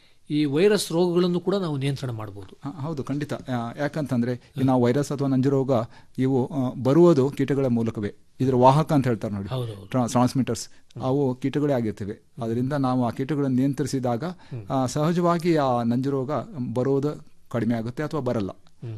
ಈ ವೈರಸ್ ರೋಗಗಳನ್ನು ಕೂಡ ನಾವು ನಿಯಂತ್ರಣ ಮಾಡಬಹುದು ಆ, ಹೌದು ಖಂಡಿತ ಆ, ಯಾಕಂತಂದ್ರೆ ಈ ನಾವು ವೈರಸ್ ಅಥವಾ ನಂಜುರೋಗ ಇವು ಆ, ಬರುವುದು ಕೀಟಗಳ ಮೂಲಕವೇ ಇದರ ವಾಹಕ ಅಂತ ಹೇಳ್ತಾರೆ ನೋಡಿ ಟ್ರಾನ್ಸ್ಮಿಟರ್ಸ್ ಅವು ಕೀಟಗಳೇ ಆಗಿರ್ತವೆ ಅದರಿಂದ ನಾವು ಆ ಕೀಟಗಳನ್ನು ನಿಯಂತ್ರಿಸಿದಾಗ ಆ, ಸಹಜವಾಗಿ ಆ ನಂಜುರೋಗ ಬರೋದು ಕಡಿಮೆ ಆಗುತ್ತೆ ಅಥವಾ ಬರಲ್ಲ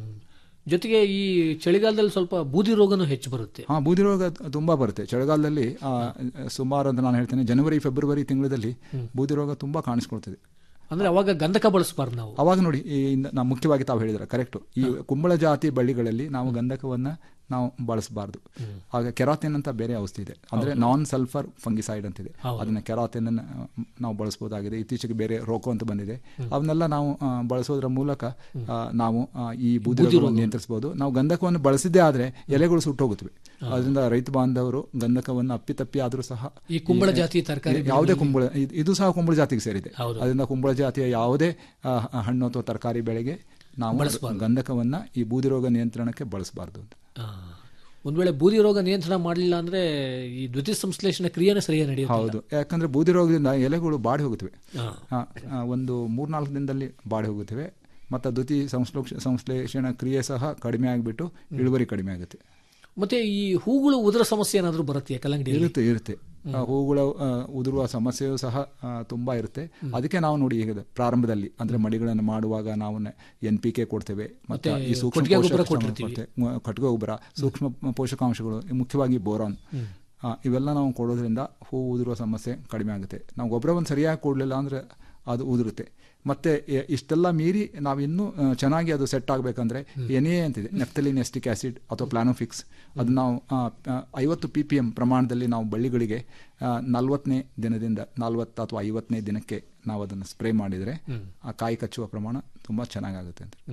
ಜೊತೆಗೆ ಈ ಚಳಿಗಾಲದಲ್ಲಿ ಸ್ವಲ್ಪ ಬೂದಿ ರೋಗನೂ ಹೆಚ್ಚು ಬರುತ್ತೆ ಹಾ ಬೂದಿ ರೋಗ ತುಂಬಾ ಬರುತ್ತೆ ಚಳಿಗಾಲದಲ್ಲಿ ಆ, ಸುಮಾರು ಅಂತ ನಾನು ಹೇಳ್ತೇನೆ ಜನವರಿ ಫೆಬ್ರವರಿ ತಿಂಗಳಲ್ಲಿ ಬೂದಿ ರೋಗ ತುಂಬಾ ಕಾಣಿಸ್ಕೊಳ್ತದೆ ಅಂದ್ರೆ ಅವಾಗ ಗಂಧಕ ಬಳಸಬಾರ್ದು ನಾವು ಅವಾಗ ನೋಡಿ ಈ ಇನ್ನ- ನಾವು ಮುಖ್ಯವಾಗಿ ತಾವು ಹೇಳಿದ್ರೆ ಕರೆಕ್ಟ್ ಈ ಕುಂಬಳ ಜಾತಿ ಬಳ್ಳಿಗಳಲ್ಲಿ ನಾವು ಗಂಧಕವನ್ನ ನಾವು ಬಳಸಬಾರ್ದು ಆಗ ಕೆರಾತಿನ್ ಅಂತ ಬೇರೆ ಔಷಧಿ ಇದೆ ಅಂದ್ರೆ ನಾನ್ ಸಲ್ಫರ್ ಫಂಗಿಸೈಡ್ ಅಂತಿದೆ ಅದನ್ನ ಕೆರಾತಿನ್ ನಾವು ಬಳಸಬಹುದಾಗಿದೆ ಇತ್ತೀಚೆಗೆ ಬೇರೆ ರೋಕೋ ಅಂತ ಬಂದಿದೆ ಅವನ್ನೆಲ್ಲ ನಾವು ಆ, ಬಳಸೋದ್ರ ಮೂಲಕ ಆ, ನಾವು ಆ, ಈ ಬೂದಿ ರೋಗವನ್ನು ನಿಯಂತ್ರಿಸಬಹುದು ನಾವು ಗಂಧಕವನ್ನು ಬಳಸಿದ್ದೇ ಆದ್ರೆ ಎಲೆಗಳು ಸುಟ್ಟೋಗುತ್ತವೆ ಅದರಿಂದ ರೈತ ಬಾಂಧವರು ಗಂಧಕವನ್ನು ಅಪ್ಪಿತಪ್ಪಿ ಆದ್ರೂ ಸಹ ಈ ಕುಂಬಳ ಜಾತಿ ತರಕಾರಿ ಯಾವುದೇ ಕುಂಬಳ ಇದು- ಇದು ಸಹ ಕುಂಬಳ ಜಾತಿಗೆ ಸೇರಿದೆ ಅದರಿಂದ ಕುಂಬಳ ಜಾತಿಯ ಯಾವುದೇ ಆ, ಹಣ್ಣು ಅಥವಾ ತರಕಾರಿ ಬೆಳೆಗೆ ನಾವು ಗಂಧಕವನ್ನ ಈ ಬೂದಿ ರೋಗ ನಿಯಂತ್ರಣಕ್ಕೆ ಬಳಸಬಾರ್ದು ಅಂತ ಆ, ಒಂದ್ ವೇಳೆ ಬೂದಿ ರೋಗ ನಿಯಂತ್ರಣ ಮಾಡಲಿಲ್ಲ ಅಂದ್ರೆ ಈ ದ್ವಿತೀಯ ಸಂಶ್ಲೇಷಣೆ ಕ್ರಿಯೆನೇ ಸರಿಯಾಗಿ ನಡೆಯುತ್ತೆ ಹೌದು ಯಾಕಂದ್ರೆ ಬೂದಿ ರೋಗದಿಂದ ಎಲೆಗಳು ಬಾಡಿ ಹೋಗುತ್ತವೆ ಹಾ. ಆ, ಆ, ಒಂದು ಮೂರ್ನಾಲ್ಕು ದಿನದಲ್ಲಿ ಬಾಡಿ ಹೋಗುತ್ತವೆ ಮತ್ತು ದ್ವಿತೀಯ ಸಂಶ್ಲೇಷ ಸಂಶ್ಲೇಷಣ ಕ್ರಿಯೆ ಸಹ ಕಡಿಮೆ ಆಗಿಬಿಟ್ಟು ಇಳುವರಿ ಕಡಿಮೆ ಆಗುತ್ತೆ ಮತ್ತೆ ಈ ಹೂಗಳು ಉದುರ ಸಮಸ್ಯೆ ಏನಾದ್ರೂ ಬರುತ್ತೆ ಕಲ್ಲಂಗಡಿ ಇರುತ್ತೆ ಇರುತ್ತೆ ಆ, ಹೂಗಳ ಆ, ಉದುರುವ ಸಮಸ್ಯೆಯೂ ಸಹ ಆ, ತುಂಬಾ ಇರುತ್ತೆ ಅದಕ್ಕೆ ನಾವು ನೋಡಿ ಈಗ ಪ್ರಾರಂಭದಲ್ಲಿ ಅಂದ್ರೆ ಮಡಿಗಳನ್ನು ಮಾಡುವಾಗ ನಾವು ಎನ್ ಪಿ ಕೆ ಕೊಡ್ತೇವೆ ಮತ್ತೆ ಮತ್ತೆ ಈ ಸೂಕ್ಷ್ಮ ಕೊಟ್ಟಿಗೆ ಗೊಬ್ಬರ ಪೋಷಕಾಂಶ ಕೊಟ್ಟಿರ್ತೀವಿ. ಕೊಡ್ತೇವೆ. ಮ- ಕಟ್ಟಿಗೆ ಗೊಬ್ಬರ ಸೂಕ್ಷ್ಮ ಪೋಷಕಾಂಶಗಳು ಮುಖ್ಯವಾಗಿ ಬೋರಾನ್ ಆ, ಇವೆಲ್ಲ ನಾವು ಕೊಡೋದ್ರಿಂದ ಹೂ ಉದುರುವ ಸಮಸ್ಯೆ ಕಡಿಮೆ ಆಗುತ್ತೆ ನಾವು ಗೊಬ್ಬರವನ್ನು ಸರಿಯಾಗಿ ಕೊಡಲಿಲ್ಲ ಅಂದ್ರೆ ಅದು ಉದುರುತ್ತೆ ಮತ್ತೆ ಎ- ಇಷ್ಟೆಲ್ಲ ಮೀರಿ ನಾವು ಇನ್ನೂ ಆ, ಚೆನ್ನಾಗಿ ಅದು ಸೆಟ್ ಆಗಬೇಕಂದ್ರೆ ಎನ್ ಎ ಅಂತಿದೆ ನೆಫ್ತಲಿನ್ ಎಸ್ಟಿಕ್ ಆಸಿಡ್ ಅಥವಾ ಪ್ಲಾನೋಫಿಕ್ಸ್ ಅದು ನಾವು ಆ, ಆ, ಐವತ್ತು ಪಿ ಪಿ ಎಂ ಪ್ರಮಾಣದಲ್ಲಿ ನಾವು ಬಳ್ಳಿಗಳಿಗೆ ನಲ್ವತ್ತನೇ ದಿನದಿಂದ ನಲ್ವತ್ತು ಅಥವಾ ಐವತ್ತನೇ ದಿನಕ್ಕೆ ನಾವು ಅದನ್ನು ಸ್ಪ್ರೇ ಮಾಡಿದರೆ ಆ ಕಾಯಿ ಕಚ್ಚುವ ಪ್ರಮಾಣ ತುಂಬಾ ಚೆನ್ನಾಗಾಗುತ್ತೆ ಅಂತ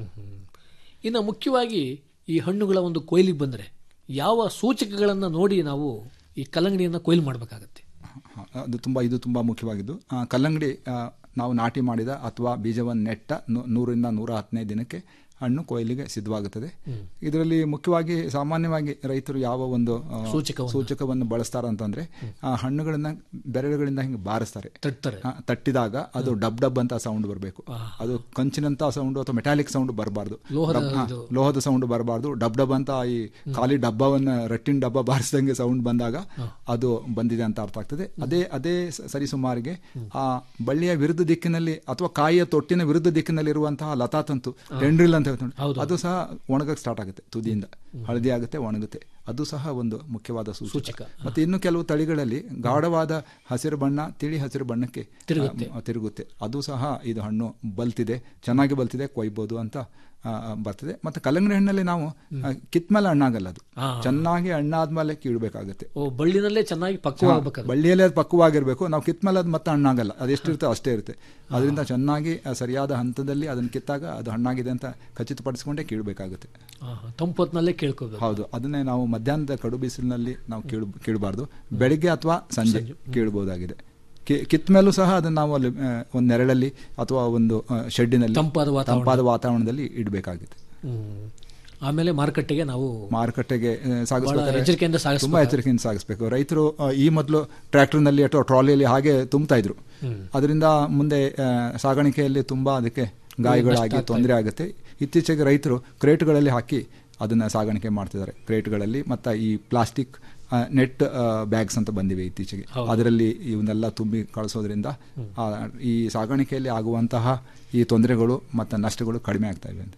ಇನ್ನು ಮುಖ್ಯವಾಗಿ ಈ ಹಣ್ಣುಗಳ ಒಂದು ಕೊಯ್ಲಿಗೆ ಬಂದ್ರೆ ಯಾವ ಸೂಚಕಗಳನ್ನ ನೋಡಿ ನಾವು ಈ ಕಲ್ಲಂಗಡಿಯನ್ನ ಕೊಯ್ಲು ಮಾಡಬೇಕಾಗತ್ತೆ ಹ, ಅದು ತುಂಬಾ ಇದು ತುಂಬಾ ಮುಖ್ಯವಾಗಿದ್ದು ಆ, ಕಲ್ಲಂಗಡಿ ಆ, ನಾವು ನಾಟಿ ಮಾಡಿದ ಅಥವಾ ಬೀಜವನ್ನು ನೆಟ್ಟ ನೂ- ನೂರಿಂದ ನೂರ ಹತ್ತನೇ ದಿನಕ್ಕೆ ಹಣ್ಣು ಕೊಯ್ಲಿಗೆ ಸಿದ್ಧವಾಗುತ್ತದೆ ಇದರಲ್ಲಿ ಮುಖ್ಯವಾಗಿ ಸಾಮಾನ್ಯವಾಗಿ ರೈತರು ಯಾವ ಒಂದು ಆ, ಸೂಚಕವನ್ನ. ಸೂಚಕವನ್ನು ಬಳಸ್ತಾರ ಅಂತಂದ್ರೆ ಆ ಹಣ್ಣುಗಳನ್ನ ಬೆರಳುಗಳಿಂದ ಹಿಂಗೆ ಬಾರಿಸ್ತಾರೆ ತಟ್ತಾರೆ ಆ, ತಟ್ಟಿದಾಗ ಅದು ಡಬ್ ಡಬ್ ಅಂತ ಸೌಂಡ್ ಬರಬೇಕು ಅದು ಕಂಚಿನಂತ ಸೌಂಡ್ ಅಥವಾ ಮೆಟಾಲಿಕ್ ಸೌಂಡ್ ಬರಬಾರ್ದು ಲೋಹದ ಹಾ, ಇದು. ಲೋಹದ ಸೌಂಡ್ ಬರಬಾರ್ದು ಡಬ್ ಡಬ್ ಅಂತ ಈ ಖಾಲಿ ಡಬ್ಬವನ್ನ ರಟ್ಟಿನ ಡಬ್ಬ ಬಾರಿಸಿದಂಗೆ ಸೌಂಡ್ ಬಂದಾಗ ಅದು ಬಂದಿದೆ ಅಂತ ಅರ್ಥ ಆಗ್ತದೆ ಅದೇ ಅದೇ ಸ- ಸರಿಸುಮಾರಿಗೆ ಆ ಬಳ್ಳಿಯ ವಿರುದ್ಧ ದಿಕ್ಕಿನಲ್ಲಿ ಅಥವಾ ಕಾಯಿಯ ತೊಟ್ಟಿನ ವಿರುದ್ಧ ದಿಕ್ಕಿನಲ್ಲಿ ಇರುವಂತಹ ಲತಾತಂತು ಟೆಂಡ್ರಿಲ್ ಅಂತ ಹೇಳ್ತಾರೆ ನೋಡಿ, ಅದು ಸಹ ಒಣಗಕ್ಕೆ ಸ್ಟಾರ್ಟ್ ಆಗುತ್ತೆ ತುದಿಯಿಂದ ಹಳದಿ ಆಗುತ್ತೆ ಒಣಗುತ್ತೆ ಅದು ಸಹ ಒಂದು ಮುಖ್ಯವಾದ ಸೂಚಕ ಮತ್ತೆ ಇನ್ನು ಕೆಲವು ತಳಿಗಳಲ್ಲಿ ಗಾಢವಾದ ಹಸಿರು ಬಣ್ಣ ತಿಳಿ ಹಸಿರು ಬಣ್ಣಕ್ಕೆ ತಿರುಗುತ್ತೆ. ಆ, ತಿರುಗುತ್ತೆ ಅದು ಸಹ ಇದು ಹಣ್ಣು ಬಲ್ತಿದೆ ಚೆನ್ನಾಗಿ ಬಲ್ತಿದೆ ಕೊಯ್ಬೋದು ಅಂತ ಆ, ಆ, ಬರ್ತದೆ ಮತ್ತೆ ಕಲ್ಲಂಗಡಿ ಹಣ್ಣಲ್ಲಿ ನಾವು ಆ, ಕಿತ್ಮೇಲೆ ಹಣ್ಣಾಗಲ್ಲ ಅದು ಆ. ಚೆನ್ನಾಗಿ ಹಣ್ಣಾದ್ಮೇಲೆ ಕೀಳ್ಬೇಕಾಗುತ್ತೆ ಓ ಬಳ್ಳಿನಲ್ಲೇ ಚೆನ್ನಾಗಿ ಪಕ್ವವಾಗಬೇಕು ಬಳ್ಳಿಯಲ್ಲೇ ಅದು ಪಕ್ವವಾಗಿರ್ಬೇಕು ನಾವು ಕಿತ್ಮೇಲೆ ಅದು ಮತ್ತೆ ಹಣ್ಣಾಗಲ್ಲ ಅದು ಎಷ್ಟಿರುತ್ತೆ ಅಷ್ಟೇ ಇರುತ್ತೆ ಅದರಿಂದ ಚೆನ್ನಾಗಿ ಆ, ಸರಿಯಾದ ಹಂತದಲ್ಲಿ ಅದನ್ನು ಕಿತ್ತಾಗ ಅದು ಹಣ್ಣಾಗಿದೆ ಅಂತ ಖಚಿತಪಡಿಸಿಕೊಂಡೇ ಕೀಳ್ಬೇಕಾಗುತ್ತೆ ತಂಪೊತ್ನಲ್ಲೇ ಕೇಳ್ಕೋಬೇಕು ಹೌದು ಅದನ್ನೇ ನಾವು ಮಧ್ಯಾಹ್ನದ ಕಡು ಬಿಸಿಲಿನಲ್ಲಿ ನಾವು ಕೀಳ್ ಕೀಳಬಾರ್ದು ಬೆಳಿಗ್ಗೆ ಅಥವಾ ಸಂಜೆ ಕೀಳ್ಬೋದಾಗಿದೆ ಕಿ- ಕಿತ್ತ ಮೇಲೂ ಸಹ ಅದನ್ನು ನಾವು ಅಲ್ಲಿ ಆ, ಒಂದು ನೆರಳಲ್ಲಿ ಅಥವಾ ಒಂದು ಆ, ಶೆಡ್ಡಿನಲ್ಲಿ ತಂಪಾದ ವಾತಾವರಣ. ತಂಪಾದ ವಾತಾವರಣದಲ್ಲಿ ಇಡಬೇಕಾಗುತ್ತೆ ಆಮೇಲೆ ಮಾರುಕಟ್ಟೆಗೆ ನಾವು ಮಾರುಕಟ್ಟೆಗೆ ಆ, ಬಹಳ ಸಾಗಿಸ್ಬೇಕಾದ್ರೆ ಎಚ್ಚರಿಕೆಯಿಂದ ಸಾಗಿಸ್ಬೇಕು. ತುಂಬಾ ಎಚ್ಚರಿಕೆಯಿಂದ ಸಾಗಿಸ್ಬೇಕು ರೈತರು ಆ, ಈ ಮೊದಲು ಟ್ರ್ಯಾಕ್ಟರ್ನಲ್ಲಿ ಅಥವಾ ಟ್ರಾಲಿಯಲ್ಲಿ ಹಾಗೆ ತುಂಬ್ತಾ ಇದ್ರು ಹ್ಮ್. ಅದರಿಂದ ಮುಂದೆ ಆ, ಸಾಗಾಣಿಕೆಯಲ್ಲಿ ತುಂಬಾ ಅದಕ್ಕೆ ಗಾಯಗಳಾಗಿ ನಷ್ಟ ಆಗ್ತಾ ತೊಂದರೆ ಆಗುತ್ತೆ ಇತ್ತೀಚೆಗೆ ರೈತರು ಕ್ರೇಟ್ಗಳಲ್ಲಿ ಹಾಕಿ ಅದನ್ನ ಸಾಗಾಣಿಕೆ ಮಾಡ್ತಿದ್ದಾರೆ ಕ್ರೇಟ್ಗಳಲ್ಲಿ ಮತ್ತು ಈ ಪ್ಲಾಸ್ಟಿಕ್ ನೆಟ್ ಬ್ಯಾಗ್ಸ್ ಅಂತ ಬಂದಿವೆ ಇತ್ತೀಚೆಗೆ ಹೌದು. ಅದರಲ್ಲಿ ಇವನ್ನೆಲ್ಲ ತುಂಬಿ ಕಳಿಸೋದ್ರಿಂದ ಆ, ಈ ಸಾಗಾಣಿಕೆಯಲ್ಲಿ ಆಗುವಂತಹ ಈ ತೊಂದರೆಗಳು ಮತ್ತು ನಷ್ಟಗಳು ಕಡಿಮೆ ಆಗ್ತಾ ಇವೆ ಅಂತ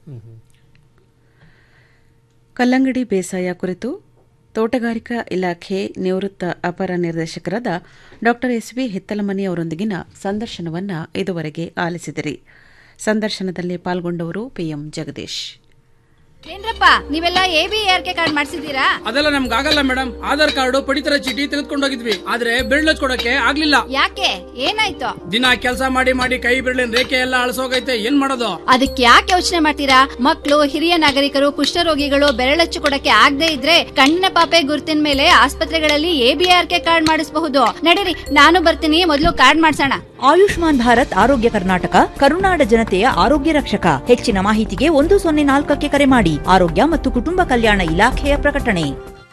ಕಲ್ಲಂಗಡಿ ಬೇಸಾಯ ಕುರಿತು ತೋಟಗಾರಿಕಾ ಇಲಾಖೆ ನಿವೃತ್ತ ಅಪರ ನಿರ್ದೇಶಕರಾದ ಡಾ ಎಸ್ ವಿ ಹಿತ್ತಲಮನಿ ಅವರೊಂದಿಗಿನ ಸಂದರ್ಶನವನ್ನ ಇದುವರೆಗೆ ಆಲಿಸಿದಿರಿ ಸಂದರ್ಶನದಲ್ಲಿ ಪಾಲ್ಗೊಂಡವರು ಪಿಎಂ ಜಗದೀಶ್ ಏನ್ರಪ್ಪ ನೀವೆಲ್ಲ A B R K card ಮಾಡಿಸಿದ್ದೀರಾ ಅದೆಲ್ಲ ನಮ್ಗೆ ಆಗಲ್ಲ ಮೇಡಮ್ ಆಧಾರ್ ಕಾರ್ಡ್ ಪಡಿತರ ಚೀಟಿ ತೆಗೆದುಕೊಂಡೋಗಿದ್ವಿ ಆದ್ರೆ ಬಿರ್ಳ ಕೊಡಕ್ಕೆ ಆಗ್ಲಿಲ್ಲ ಯಾಕೆ ಏನಾಯ್ತು ದಿನ ಕೆಲಸ ಮಾಡಿ ಮಾಡಿ ಕೈ ಬಿರ್ಳಿನ ರೇಖೆ ಎಲ್ಲ ಅಳಸೋಗೈತೆ ಏನ್ ಮಾಡೋದು ಅದಕ್ಕೆ ಯಾಕೆ ಯೋಚನೆ ಮಾಡ್ತೀರಾ ಮಕ್ಕಳು ಹಿರಿಯ ನಾಗರಿಕರು ಕುಷ್ಠರೋಗಿಗಳು ಬೆರಳಚ್ಚು ಕೊಡಕ್ಕೆ ಆಗದೆ ಇದ್ರೆ ಕಣ್ಣಿನ ಪಾಪೆ ಗುರುತಿನ ಮೇಲೆ ಆಸ್ಪತ್ರೆಗಳಲ್ಲಿ A B R K card ಮಾಡಿಸಬಹುದು ನಡೀರಿ ನಾನು ಬರ್ತೀನಿ ಮೊದಲು ಕಾರ್ಡ್ ಮಾಡ್ಸೋಣ ಆಯುಷ್ಮಾನ್ ಭಾರತ್ ಆರೋಗ್ಯ ಕರ್ನಾಟಕ ಕರುನಾಡ ಜನತೆಯ ಆರೋಗ್ಯ ರಕ್ಷಕ ಹೆಚ್ಚಿನ ಮಾಹಿತಿಗೆ ಒಂದು ಸೊನ್ನೆ ನಾಲ್ಕಕ್ಕೆ ಕರೆ ಮಾಡಿ ಆರೋಗ್ಯ ಮತ್ತು ಕುಟುಂಬ ಕಲ್ಯಾಣ ಇಲಾಖೆಯ ಪ್ರಕಟಣೆ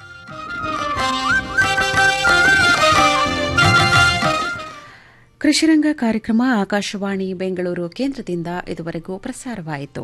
ಕೃಷಿರಂಗ ಕಾರ್ಯಕ್ರಮ ಆಕಾಶವಾಣಿ ಬೆಂಗಳೂರು ಕೇಂದ್ರದಿಂದ ಇದುವರೆಗೂ ಪ್ರಸಾರವಾಯಿತು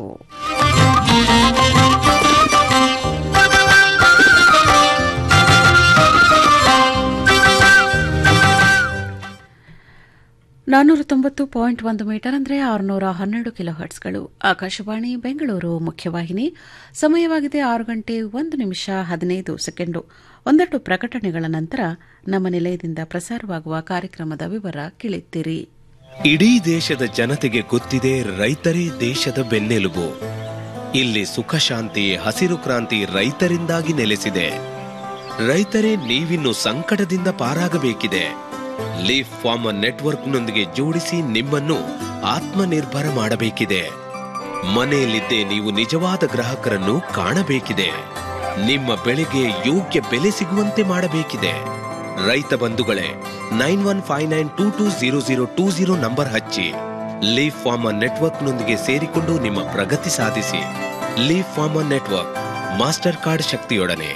ನಾನ್ನೂರ ತೊಂಬತ್ತು ಪಾಯಿಂಟ್ ಒಂದು ಮೀಟರ್ ಅಂದರೆ ಆರುನೂರ ಹನ್ನೆರಡು ಕಿಲೋ ಹರ್ಟ್ಸ್ಗಳು ಆಕಾಶವಾಣಿ ಬೆಂಗಳೂರು ಮುಖ್ಯವಾಹಿನಿ ಸಮಯವಾಗಿದೆ ಆರು ಗಂಟೆ ಒಂದು ನಿಮಿಷ ಹದಿನೈದು ಸೆಕೆಂಡು ಒಂದೆರಡು ಪ್ರಕಟಣೆಗಳ ನಂತರ ನಮ್ಮ ನಿಲಯದಿಂದ ಪ್ರಸಾರವಾಗುವ ಕಾರ್ಯಕ್ರಮದ ವಿವರ ಕೇಳುತ್ತೀರಿ ಇಡೀ ದೇಶದ ಜನತೆಗೆ ಗೊತ್ತಿದೆ ರೈತರೇ ದೇಶದ ಬೆನ್ನೆಲುಬು ಇಲ್ಲಿ ಸುಖ ಶಾಂತಿ ಹಸಿರು ಕ್ರಾಂತಿ ರೈತರಿಂದಾಗಿ ನೆಲೆಸಿದೆ ರೈತರೇ ನೀವಿನ್ನು ಸಂಕಟದಿಂದ ಪಾರಾಗಬೇಕಿದೆ ಲೀಫ್ ಫಾರ್ಮರ್ ನೆಟ್ವರ್ಕ್ನೊಂದಿಗೆ ಜೋಡಿಸಿ ನಿಮ್ಮನ್ನು ಆತ್ಮನಿರ್ಭರ ಮಾಡಬೇಕಿದೆ ಮನೆಯಲ್ಲಿದ್ದೇ ನೀವು ನಿಜವಾದ ಗ್ರಾಹಕರನ್ನು ಕಾಣಬೇಕಿದೆ ನಿಮ್ಮ ಬೆಳೆಗೆ ಯೋಗ್ಯ ಬೆಲೆ ಸಿಗುವಂತೆ ಮಾಡಬೇಕಿದೆ ರೈತ ಬಂಧುಗಳೇ nine one five nine two two zero zero two zero number ಹಚ್ಚಿ ಲೀಫ್ ಫಾರ್ಮರ್ ನೆಟ್ವರ್ಕ್ನೊಂದಿಗೆ ಸೇರಿಕೊಂಡು ನಿಮ್ಮ ಪ್ರಗತಿ ಸಾಧಿಸಿ leaf farmer network master card ಶಕ್ತಿಯೊಡನೆ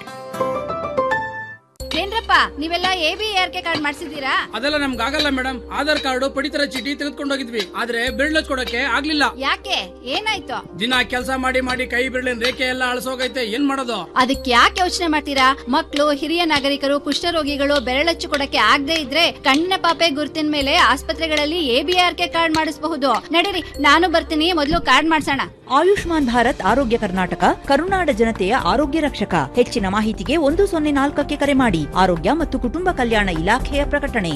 ಏನ್ರಪ್ಪ ನೀವೆಲ್ಲ A B R K card ಮಾಡಿಸಿದ್ದೀರಾ ಅದೆಲ್ಲ ನಮ್ಗೆ ಆಗಲ್ಲ ಮೇಡಮ್ ಆಧಾರ್ ಕಾರ್ಡ್ ಪಡಿತರ ಚೀಟಿ ತೆಗೆದುಕೊಂಡೋಗಿದ್ವಿ ಆದ್ರೆ ಬಿರ್ಳ ಕೊಡಕ್ಕೆ ಆಗ್ಲಿಲ್ಲ ಯಾಕೆ ಏನಾಯ್ತು ದಿನ ಕೆಲಸ ಮಾಡಿ ಮಾಡಿ ಕೈ ಬಿರ್ಳಿನ ರೇಖೆ ಎಲ್ಲ ಅಳಸೋಗೈತೆ ಏನ್ ಮಾಡೋದು ಅದಕ್ಕೆ ಯಾಕೆ ಯೋಚನೆ ಮಾಡ್ತೀರಾ ಮಕ್ಕಳು ಹಿರಿಯ ನಾಗರಿಕರು ಕುಷ್ಠರೋಗಿಗಳು ಬೆರಳಚ್ಚು ಕೊಡಕ್ಕೆ ಆಗದೆ ಇದ್ರೆ ಕಣ್ಣಿನ ಪಾಪೆ ಗುರುತಿನ ಮೇಲೆ ಆಸ್ಪತ್ರೆಗಳಲ್ಲಿ A B R K card ಮಾಡಿಸಬಹುದು ನಡೀರಿ ನಾನು ಬರ್ತೀನಿ ಮೊದಲು ಕಾರ್ಡ್ ಮಾಡ್ಸೋಣ ಆಯುಷ್ಮಾನ್ ಭಾರತ್ ಆರೋಗ್ಯ ಕರ್ನಾಟಕ ಕರುನಾಡ ಜನತೆಯ ಆರೋಗ್ಯ ರಕ್ಷಕ ಹೆಚ್ಚಿನ ಮಾಹಿತಿಗೆ ಒಂದು ಸೊನ್ನೆ ನಾಲ್ಕಕ್ಕೆ ಕರೆ ಮಾಡಿ ಆರೋಗ್ಯ ಮತ್ತು ಕುಟುಂಬ ಕಲ್ಯಾಣ ಇಲಾಖೆಯ ಪ್ರಕಟಣೆ